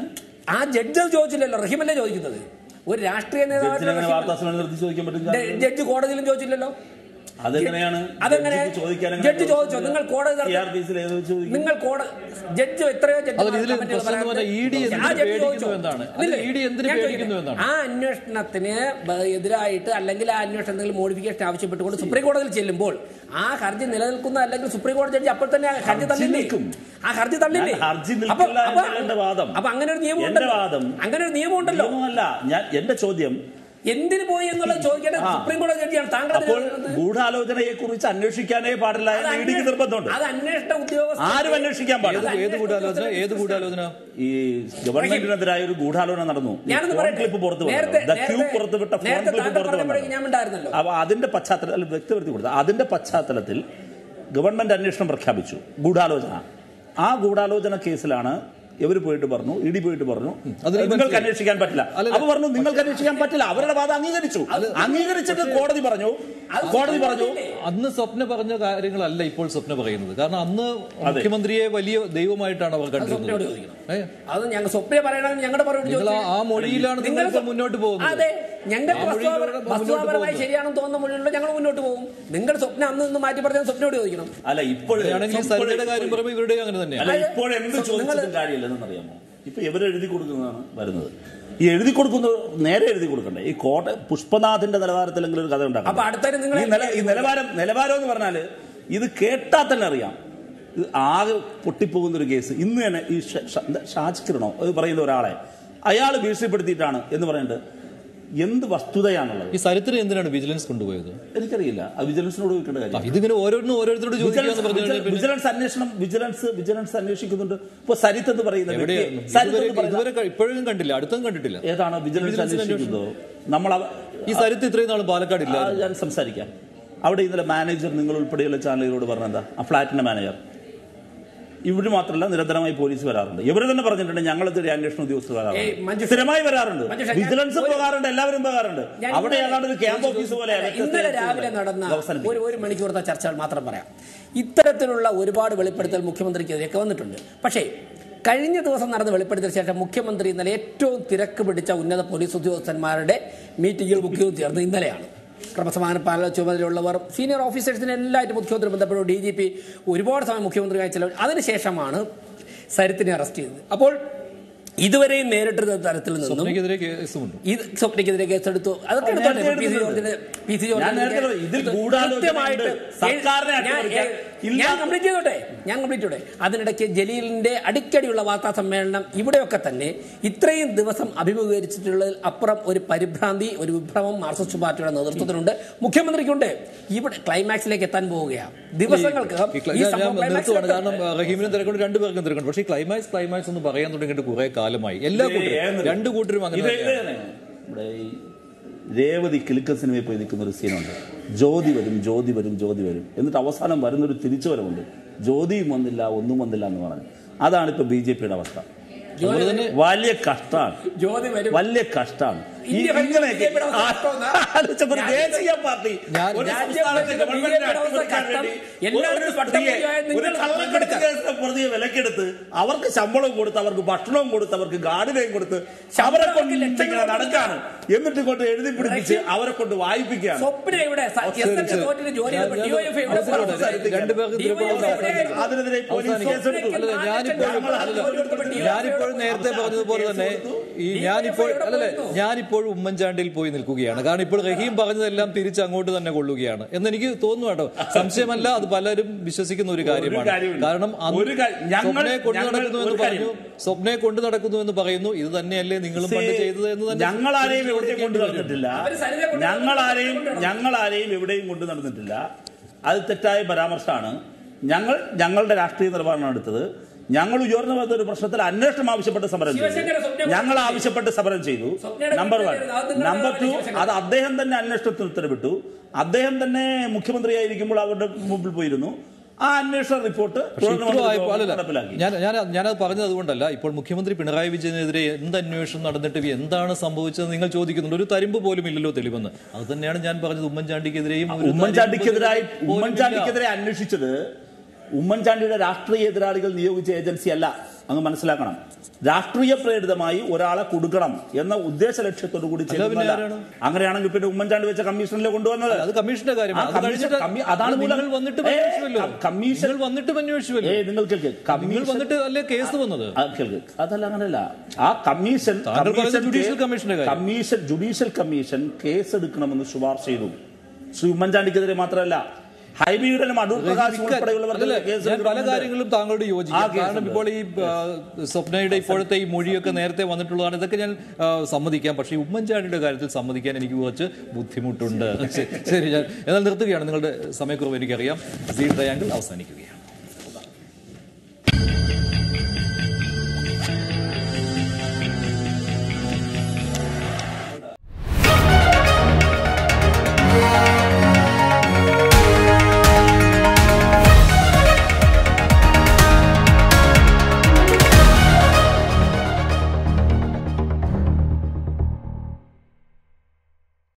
B: ആ ജഡ്ജി അത് ചോദിച്ചില്ലല്ലോ റഹീമല്ലേ ചോദിക്കുന്നത് ഒരു രാഷ്ട്രീയ
C: ജഡ്ജിനെ അങ്ങനെ
B: നേതാവ്
C: വാർത്താ സമ്മേളനം നിർത്തി ചോദിക്കാൻ പറ്റില്ല
B: ജഡ്ജി കോടതിയിലും ചോദിച്ചില്ലല്ലോ
C: അതെങ്ങനെയാണ്
B: അതെങ്ങനെ
C: ജഡ്ജിക്ക് ചോദിക്കാൻ എങ്ങനെ
B: ജഡ്ജി ചോദിച്ചോ നിങ്ങൾ കോടതി നടത്തി-
C: TRPC യിൽ ഏത് വെച്ച് ചോദിക്കും?
B: നിങ്ങൾ കോടതി ജഡ്ജി എത്രയോ ജഡ്ജിമാർ
A: അതിൽ ഇതിൽ
B: കമ്മിറ്റികൾ
A: പ്രശ്നം എന്ന് പറഞ്ഞാൽ
B: പറയാറുണ്ട്.
A: ED എന്തിന്
B: ആ ജഡ്ജി
A: പേടിക്കുന്നു
B: ചോദിച്ചോ?
A: എന്നാണ്. അതിൽ
B: ഇല്ലേ?
A: ED എന്തിന്
B: ഞാൻ
A: പേടിക്കുന്നു
B: ചോദിക്കട്ടെ.
A: എന്നാണ്.
B: ആ അന്വേഷണത്തിന് ബ- എതിരായിട്ട് അല്ലെങ്കിൽ ആ അന്വേഷണം എന്തെങ്കിലും മോഡിഫിക്കേഷൻ ആവശ്യപ്പെട്ടുകൊണ്ട് സുപ്രീം കോടതിയിൽ ചെല്ലുമ്പോൾ ആ ഹർജി നിലനിൽക്കുന്ന അല്ലെങ്കിൽ സുപ്രീം കോടതി ജഡ്ജി അപ്പോൾ തന്നെ ആ ഹർജി തള്ളില്ലേ
C: നിൽക്കും.
B: ആ ഹർജി തള്ളില്ലേ
C: ഞാൻ ഹർജി
B: അപ്പൊ-
C: നിൽക്കില്ല
B: അപ്പൊ-
C: എന്നല്ല എന്റെ വാദം.
B: അപ്പൊ അങ്ങനെ ഒരു നിയമം
C: എന്റെ
B: ഉണ്ടല്ലോ
C: വാദം.
B: അങ്ങനെ ഒരു നിയമം ഉണ്ടല്ലോ
C: നിയമമല്ല ഞാൻ എന്റെ ചോദ്യം
B: എന്തിനു പോയി എന്നുള്ളത് ചോദിക്കേണ്ടത്
C: ആ.
B: സുപ്രീം കോടതി ജഡ്ജിയാണ് താങ്കൾ
C: അപ്പോൾ
B: അതിന്
C: ഗൂഢാലോചനയെ കുറിച്ച് അന്വേഷിക്കാനേ പാടില്ല
B: അത്
C: എന്ന് ഇടിക്ക്
B: അന്വേഷ-
C: നിർബന്ധമുണ്ട്
B: അത് അന്വേഷണ ഉദ്യോഗസ്ഥർ
C: ആരും അന്വേഷിക്കാൻ
A: ഏത്
C: പാടില്ല
A: ഏത് ഗൂഢാലോചന ഏത് ഗൂഢാലോചന
C: ഈ ഗവൺമെന്റിനെതിരായ ഒരു ഗൂഢാലോചന നടന്നു ഈ
B: ഞാനൊന്ന്
C: ഫോൺ
B: പറയട്ടെ.
C: ക്ലിപ്പ് പുറത്തു
B: നേരത്തെ-
C: വന്നു ദ ക്യൂ
B: നേരത്തെ-
C: പുറത്തുവിട്ട ഫോൺ
B: നേരത്തെ
C: ക്ലിപ്പ്
B: താങ്കൾ
C: പുറത്തു
B: പറഞ്ഞപ്പോഴേക്കും ഞാൻ
C: വന്നു
B: ഉണ്ടായിരുന്നല്ലോ.
C: അപ്പൊ അതിന്റെ പശ്ചാത്തലത്തിൽ വ്യക്തപ്പെടുത്തി കൊടുത്തു അതിന്റെ പശ്ചാത്തലത്തിൽ ഗവൺമെന്റ് അന്വേഷണം പ്രഖ്യാപിച്ചു ഗൂഢാലോചന ആ ഗൂഢാലോചന കേസിലാണ് ഇവർ പോയിട്ട് പറഞ്ഞു ഇടി പോയിട്ട് പറഞ്ഞു
A: അതിൽ
C: നിങ്ങൾക്ക്
A: മനസ്സിലായി.
C: അന്വേഷിക്കാൻ പറ്റില്ല
A: അല്ലല്ല.
C: അപ്പൊ പറഞ്ഞു നിങ്ങൾക്ക് അന്വേഷിക്കാൻ പറ്റില്ല അവരുടെ വാദം അംഗീകരിച്ചു അംഗീകരിച്ചിട്ട് കോടതി പറഞ്ഞു കോടതി പറഞ്ഞു
A: അന്ന് സ്വപ്ന പറഞ്ഞ കാര്യങ്ങളല്ല ഇപ്പോൾ സ്വപ്ന പറയുന്നത് കാരണം അന്ന് മുഖ്യമന്ത്രിയെ വലിയ ദൈവമായിട്ടാണ് അവർ
B: സ്വപ്നയോട്
A: കണ്ടിരുന്നത്
B: ചോദിക്കണം.
A: ഏ?
B: അത് ഞങ്ങൾ സ്വപ്നയെ പറയണമെങ്കിൽ ഞങ്ങളുടെ മറുപടി
A: നിങ്ങൾ ആ-
B: ചോദിച്ചു.
A: ആ മൊഴിയിലാണ് നിങ്ങൾ ഇപ്പോൾ മുന്നോട്ട് പോകുന്നത്
B: അതെ ഞങ്ങൾക്ക്
A: ആ മൊഴിയിലൂടെ
B: വസ്തുതാപര-
A: മുന്നോട്ട്
B: വസ്തുതാപരമായി
A: പോകുന്നത്.
B: ശരിയാണെന്ന് തോന്നുന്ന മൊഴിയിലൂടെ ഞങ്ങൾ മുന്നോട്ട് പോകും നിങ്ങളുടെ സ്വപ്നം അന്ന് നിന്ന് മാറ്റി പറഞ്ഞാൽ സ്വപ്നയോട് ചോദിക്കണം
C: അല്ല ഇപ്പോഴും
A: ആണെങ്കിൽ സരിതയുടെ കാര്യം പറയുമ്പോൾ ഇവരുടെ അങ്ങനെ തന്നെയാണ്
C: അല്ല ഇപ്പോൾ എന്ത് ചോദിച്ചിട്ടും കാര്യമില്ലെന്ന് അറിയാമോ ഇപ്പൊ ഇവർ എഴുതി കൊടുക്കുന്നതാണ് വരുന്നത് ഈ എഴുതി കൊടുക്കുന്നത് നേരെ എഴുതി കൊടുക്കണ്ടേ ഈ കോട്ട പുഷ്പനാഥിന്റെ നിലവാരത്തിലെങ്കിലും ഒരു കഥ ഉണ്ടാക്കാം
B: അപ്പൊ അടുത്തതിന് നിങ്ങൾ
C: ഈ നില- ഈ നിലവാരം നിലവാരം എന്ന് പറഞ്ഞാല് ഇത് കേട്ടാൽ തന്നെ അറിയാം ഇത് ആകെ പൊട്ടിപ്പോകുന്ന ഒരു കേസ് ഇന്ന് തന്നെ ഈ ഷ- ഷ- എന്താ ഷാജിക്കിരണോ അത് പറയുന്ന ഒരാളെ അയാൾ ഭീഷണിപ്പെടുത്തിയിട്ടാണ് എന്ന് പറയുന്നത് എന്ത് വസ്തുതയാണുള്ളത്
A: ഈ സരിത്രം എന്തിനാണ് വിജിലൻസ് കൊണ്ടുപോയത്
C: എനിക്കറിയില്ല ആ വിജിലൻസിനോട് ചോദിക്കേണ്ട
A: ആ,
C: കാര്യം
A: ഇതിങ്ങനെ ഓരോരുത്തരും ഓരോരുത്തരോട് ചോദിക്കാന്ന് പറഞ്ഞു കഴിഞ്ഞാൽ പിന്നെ
C: വിജിലൻസ് അന്വേഷണം വിജിലൻസ് വിജിലൻസ് അന്വേഷിക്കുന്നുണ്ട് ഇപ്പൊ സരിത്ത് എന്ന് പറയുന്ന വ്യക്തി-
A: എവിടെയായിരുന്നു
C: സരിത്ത്
A: ഇതുവരെ
C: എന്ന് പറയുന്ന
A: ഇതുവരെ ക- ഇപ്പോഴും കണ്ടില്ല അടുത്തും കണ്ടിട്ടില്ല
C: ഏതാണ് വിജിലൻസ്
A: വിജിലൻസിന്റെ
C: അന്വേഷിക്കുന്നത് നമ്മൾ അവ-
A: ഈ സരിത്ത് ഇത്രയും നാളും പാലക്കാടില്ല
C: ആ, ഞാൻ സംസാരിക്കാം അവിടെ ഇന്നലെ മാനേജർ നിങ്ങൾ ഉൾപ്പെടെയുള്ള ചാനലുകളോട് പറഞ്ഞെന്താ ആ ഫ്ലാറ്റിന്റെ മാനേജർ ഇവര് മാത്രമല്ല നിരന്തരമായി പോലീസ് വരാറുണ്ട് ഇവര് തന്നെ പറഞ്ഞിട്ടുണ്ട് ഞങ്ങളെതിരെ അന്വേഷണ ഉദ്യോഗസ്ഥർ
B: ഏയ്,
C: വരാറുണ്ട്
B: മഞ്ജുഷ-
C: സ്ഥിരമായി വരാറുണ്ട്
B: മഞ്ജുഷ, ഞാൻ
C: വിജിലൻസ്
B: ഒരു-
C: പോകാറുണ്ട് എല്ലാവരും പോകാറുണ്ട്
B: ഞാൻ
C: അവിടെ
B: ഇന്നലെ-
C: ഏതാണ്ട് ഒരു ക്യാമ്പ് ഓഫീസ് പോലെ
B: ഇന്നലെ രാവിലെ നടന്ന
C: അവസാനിപ്പിക്കും.
B: ഒരു ഒരു മണിക്കൂറത്തെ ചർച്ചകൾ മാത്രം പറയാം ഇത്തരത്തിലുള്ള ഒരുപാട് വെളിപ്പെടുത്തൽ മുഖ്യമന്ത്രിക്കെതിരെയൊക്കെ വന്നിട്ടുണ്ട് പക്ഷേ കഴിഞ്ഞ ദിവസം നടന്ന വെളിപ്പെടുത്തൽ ശേഷം മുഖ്യമന്ത്രി ഇന്നലെ ഏറ്റവും തിരക്ക് പിടിച്ച ഉന്നത പോലീസ് ഉദ്യോഗസ്ഥന്മാരുടെ മീറ്റിംഗിൽ മുഖ്യമന്ത്രി ചേർന്നത് ഇന്നലെയാണ് ക്രമസമാന പാലന ചുമതലയുള്ളവർ സീനിയർ ഓഫീസേഴ്സിനെ എല്ലായിട്ടും മുഖ്യമന്ത്രി ബന്ധപ്പെടും ഡി ജി പി ഒരുപാട് സമയം മുഖ്യമന്ത്രിയായി ചെലവ് അതിനുശേഷമാണ് സരിത്തിനെ അറസ്റ്റ് ചെയ്തത് അപ്പോൾ ഇതുവരെയും നേരിട്ട തരത്തിൽ നിന്നും
A: സ്വപ്നയ്ക്കെതിരെ കേസുമുണ്ട്
B: ഇത് സ്വപ്നയ്ക്കെതിരെ കേസെടുത്തു അതൊക്കെ
C: അത്
B: എടുത്തോട്ടെ
C: നേരത്തെ
B: പി സി
C: എടുത്തിട്ടുണ്ട്.
B: ജോർജിന് പി സി
C: ഞാൻ നേരത്തെ
B: ജോർജിന്
C: പറഞ്ഞു, ഇതിൽ
B: ഇത്
C: ഗൂഢാലോചന
B: കൃത്യമായിട്ട്
C: ഉണ്ട്. സർക്കാരിനെ
B: ഞാൻ-
C: അട്ടിമറിക്കാൻ
B: ഞാൻ കംപ്ലീറ്റ് ചെയ്തോട്ടെ ഞാൻ കംപ്ലീറ്റ് ചെയ്തോട്ടെ അതിനിടയ്ക്ക് ജലീലിന്റെ അടിക്കടിയുള്ള വാർത്താ സമ്മേളനം ഇവിടെയൊക്കെ തന്നെ ഇത്രയും ദിവസം അഭിമുഖീകരിച്ചിട്ടുള്ളതിൽ അപ്പുറം ഒരു പരിഭ്രാന്തി ഒരു വിഭ്രമം മാർക്സിസ്റ്റ് പാർട്ടിയുടെ നേതൃത്വത്തിലുണ്ട് മുഖ്യമന്ത്രിക്കുണ്ട് ഇവിടെ ക്ലൈമാക്സിലേക്ക് എത്താൻ പോവുകയാണ് ദിവസങ്ങൾക്ക്
A: ഈ ക്ലൈ-
B: ഈ
A: ഞാൻ-
B: സംഭവം
A: ഞാൻ നിർത്തുവാണ്
B: climax
A: കാരണം
B: ലേക്ക്
A: ആ, റഹീമിനും തിരക്കുണ്ട് രണ്ടുപേർക്കും തിരക്കുണ്ട് പക്ഷേ ഈ ക്ലൈമാക്സ് ക്ലൈമാക്സ് എന്ന് പറയാൻ തുടങ്ങിയിട്ട് കുറെ കാലമായി എല്ലാ കൂട്ടരും രണ്ടു കൂട്ടരും അങ്ങനെ
C: ഇത്
A: തന്നെയാണ്.
C: ഇതാണ്. ഇവിടെ ഈ രേവതി കിലുക്ക സിനിമയിൽ പോയി നിൽക്കുന്ന ഒരു സീനുണ്ട് ജ്യോതി വരും ജ്യോതി വരും ജ്യോതി വരും എന്നിട്ട് അവസാനം വരുന്നൊരു തിരിച്ചുവരവുണ്ട് ജ്യോതിയും വന്നില്ല ഒന്നും വന്നില്ല എന്ന് പറഞ്ഞു അതാണ് ഇപ്പൊ ബി ജെ പിയുടെ അവസ്ഥ
A: അതുപോലെ തന്നെ
C: വലിയ കഷ്ടാണ്
B: ജ്യോതി വരും
C: വലിയ കഷ്ടാണ് ഈ
B: ഇന്ത്യ ഭരിക്കുന്ന
C: ഇങ്ങനെയൊക്കെ
B: BJP യുടെ അവസ്ഥ കഷ്ടമെന്നാ?
C: ആലോചിച്ചപ്പോൾ ഒരു ദേശീയ പാർട്ടി
A: ഞാൻ-
C: ഒരു
B: രാജ്യം
C: സംസ്ഥാനത്തെ
B: ഭരിക്കുന്ന
C: ഗവൺമെന്റിനെ
B: BJP യുടെ അവസ്ഥ
C: അട്ടിമറിക്കാൻ
B: കഷ്ടം.
C: വേണ്ടി
B: എല്ലായിടത്തും
C: ഒരു
B: പട്ടം
C: സ്ത്രീയെ,
B: പൊതിയായ നിങ്ങൾ
C: ഒരു കള്ളക്കടത്ത് കേസിലെ പ്രതിയെ വിലക്കെടുത്ത് അവർക്ക് ശമ്പളവും കൊടുത്ത് അവർക്ക് ഭക്ഷണവും കൊടുത്ത് അവർക്ക് ഗാർഡിനെയും കൊടുത്ത് അവരെ കൊണ്ട് ഇങ്ങനെ നടക്കാണ് എന്നിട്ട് കൊണ്ട് എഴുതി പിടിപ്പിച്ച് അവരെ കൊണ്ട് വായിപ്പിക്കുകയാണ്
B: സ്വപ്ന ഇവിടെ സ-
A: ശരി,
B: എസ് എഫ്
A: ശരി.
B: തോറ്റിന് ജോലി
A: ഞാൻ-
B: ചെയ്തപ്പോൾ
A: ഞാൻ-
B: DOF ഇവിടെ
A: അവസരം ഉണ്ട്.
B: സംസാരിക്കുന്നു.
A: രണ്ടുപേർക്കും
B: DOF
A: തിരക്കുള്ള
B: എവിടെയായിരുന്നു?
C: അതിനെതിരെ പോലീസ്
B: അവസാനിക്കും.
C: കേസെടുത്തു
A: അല്ലല്ല ഞാനിപ്പോഴും അല്ലല്ല, ഞാനിപ്പോഴും നേരത്തെ പറഞ്ഞതുപോലെ തന്നെ ഈ ഞാനിപ്പോൾ അല്ലല്ലേ ഞാനിപ്പോഴും ഉമ്മൻചാണ്ടിയിൽ പോയി നിൽക്കുകയാണ് കാരണം ഇപ്പോൾ റഹീം പറഞ്ഞതെല്ലാം തിരിച്ച് അങ്ങോട്ട് തന്നെ കൊള്ളുകയാണ് എന്ന് എനിക്ക് തോന്നുന്നു കേട്ടോ സംശയമല്ല അത് പലരും വിശ്വസിക്കുന്ന ഒരു കാര്യമാണ്
C: കാര്യമില്ല.
A: കാരണം അന്ന്
C: ഒരു കാര്യം- ഞങ്ങൾ-
A: സ്വപ്നയെ കൊണ്ടു
C: ഞങ്ങൾ
A: നടക്കുന്നു എന്ന്
C: ഒരു കാര്യം-
A: പറഞ്ഞു സ്വപ്നയെ കൊണ്ടു നടക്കുന്നു എന്ന് പറയുന്നു ഇത് തന്നെയല്ലേ നിങ്ങളും പണ്ട് ചെയ്തത് എന്ന് തന്നെ
C: ഞങ്ങൾ ആരെയും എവിടെയും കൊണ്ടു നടന്നിട്ടില്ല
B: അവര് സരിത കൊണ്ട്
C: ഞങ്ങൾ ആരെയും ഞങ്ങൾ ആരെയും എവിടെയും കൊണ്ടു നടന്നിട്ടില്ല അത് തെറ്റായ പരാമർശമാണ് ഞങ്ങൾ ഞങ്ങളുടെ രാഷ്ട്രീയ നിലപാടാണ് എടുത്തത് ഞങ്ങൾ ഉയർന്നു വന്ന ഒരു പ്രശ്നത്തിൽ അന്വേഷണം ആവശ്യപ്പെട്ട് സമരം
B: ശിവശങ്കര
C: ചെയ്തു
B: സ്വപ്നം
C: ഞങ്ങൾ ആവശ്യപ്പെട്ട് സമരം ചെയ്തു
B: സ്വപ്നയുടെ
C: നമ്പർ വൺ
B: വീട്ടിൽ അത് നിങ്ങളുടെ
C: നമ്പർ ടു
B: ശിവശങ്കര.
C: അത് അദ്ദേഹം തന്നെ അന്വേഷണത്തിന് ഉത്തരവിട്ടു അദ്ദേഹം തന്നെ മുഖ്യമന്ത്രിയായിരിക്കുമ്പോൾ അവരുടെ മുമ്പിൽ പോയിരുന്നു ആ അന്വേഷണ റിപ്പോർട്ട്
A: പക്ഷേ ഇത്രയും ആയപ്പോൾ അല്ലല്ല
C: നടപ്പിലാക്കി
A: ഞാൻ ഞാൻ ഞാനത് പറഞ്ഞത് അതുകൊണ്ടല്ല ഇപ്പോൾ മുഖ്യമന്ത്രി പിണറായി വിജയനെതിരെ എന്ത് അന്വേഷണം നടന്നിട്ട് എന്താണ് സംഭവിച്ചത് നിങ്ങൾ ചോദിക്കുന്നുണ്ട് ഒരു തരിമ്പ് പോലും ഇല്ലല്ലോ തെളിവെന്ന് അത് തന്നെയാണ് ഞാൻ പറഞ്ഞത് ഉമ്മൻചാണ്ടിക്കെതിരെയും ഒരു
C: ഉമ്മൻചാണ്ടിക്കെതിരായി
A: തരിമ്പ് പോലും ഇല്ല.
C: ഉമ്മൻചാണ്ടിക്കെതിരെ അന്വേഷിച്ചത് ഉമ്മൻചാണ്ടിയുടെ രാഷ്ട്രീയ എതിരാളികൾ നിയോഗിച്ച ഏജൻസി അല്ല അങ്ങ് മനസ്സിലാക്കണം രാഷ്ട്രീയ പ്രേരിതമായി ഒരാളെ കൊടുക്കണം എന്ന ഉദ്ദേശ ലക്ഷ്യത്തോടു കൂടി
A: പിന്നെ
C: ചെയ്യുന്നതല്ല.
A: ആരാണ്?
C: അങ്ങനെയാണെങ്കിൽ പിന്നെ ഉമ്മൻചാണ്ടി വെച്ച കമ്മീഷനിലെ കൊണ്ടുവന്നത്
A: അത് കമ്മീഷന്റെ
C: ആ
A: കാര്യമാണ് അത്
C: കമ്മീഷൻ-
A: കഴിഞ്ഞിട്ട്
C: കമ്മീ- അതാണ്
A: അത് നിങ്ങൾ
C: മൂലം-
A: വന്നിട്ട്
C: ഏ,
A: അന്വേഷിച്ചുവല്ലോ
C: കമ്മീഷൻ-
A: നിങ്ങൾ വന്നിട്ട് അന്വേഷിച്ചുവല്ലോ
C: ഏ നിങ്ങൾ കേൾക്ക്
A: നിങ്ങൾ
C: കമ്മീഷൻ
A: വന്നിട്ട് അല്ലേ കേസ് വന്നത്
C: ആ, കേൾക്ക് അതല്ല അങ്ങനെയല്ല ആ കമ്മീഷൻ
A: താങ്കൾ പറയുന്നത്
C: കമ്മീഷൻ
A: ജുഡീഷ്യൽ
C: കേ-
A: കമ്മീഷന്റെ കാര്യം.
C: കമ്മീഷൻ ജുഡീഷ്യൽ കമ്മീഷൻ കേസ് എടുക്കണമെന്ന് ശുപാർശ ചെയ്തു ശ്രീ ഉമ്മൻചാണ്ടിക്കെതിരെ മാത്രമല്ല ഹൈബീഡനും അടൂർ പ്രകാശ്
A: ഇരിക്കാൻ-
C: ഉൾപ്പെടെയുള്ളവർക്ക്
A: അല്ലല്ല,
C: കേസ്
A: ഞാൻ പല
C: എടുക്കണമെന്നുണ്ട്.
A: കാര്യങ്ങളിലും താങ്കളോട്
C: ആ
A: യോജിക്കും
C: കേസുണ്ട്.
A: കാരണം ഇപ്പോൾ ഈ ആ, സ്വപ്നയുടെ ഇപ്പോഴത്തെ ഈ മൊഴിയൊക്കെ നേരത്തെ വന്നിട്ടുള്ളതാണ് ഇതൊക്കെ ഞാൻ ആ, സമ്മതിക്കാം പക്ഷേ ഈ ഉമ്മൻചാണ്ടിയുടെ കാര്യത്തിൽ സമ്മതിക്കാൻ എനിക്ക് കുറച്ച് ബുദ്ധിമുട്ടുണ്ട് ശരി, ശരി ഞാൻ എന്നാൽ നിർത്തുകയാണ് നിങ്ങളുടെ സമയക്കുറവ് എനിക്കറിയാം സീ ട്രയാങ്കിൾ അവസാനിക്കുകയാണ്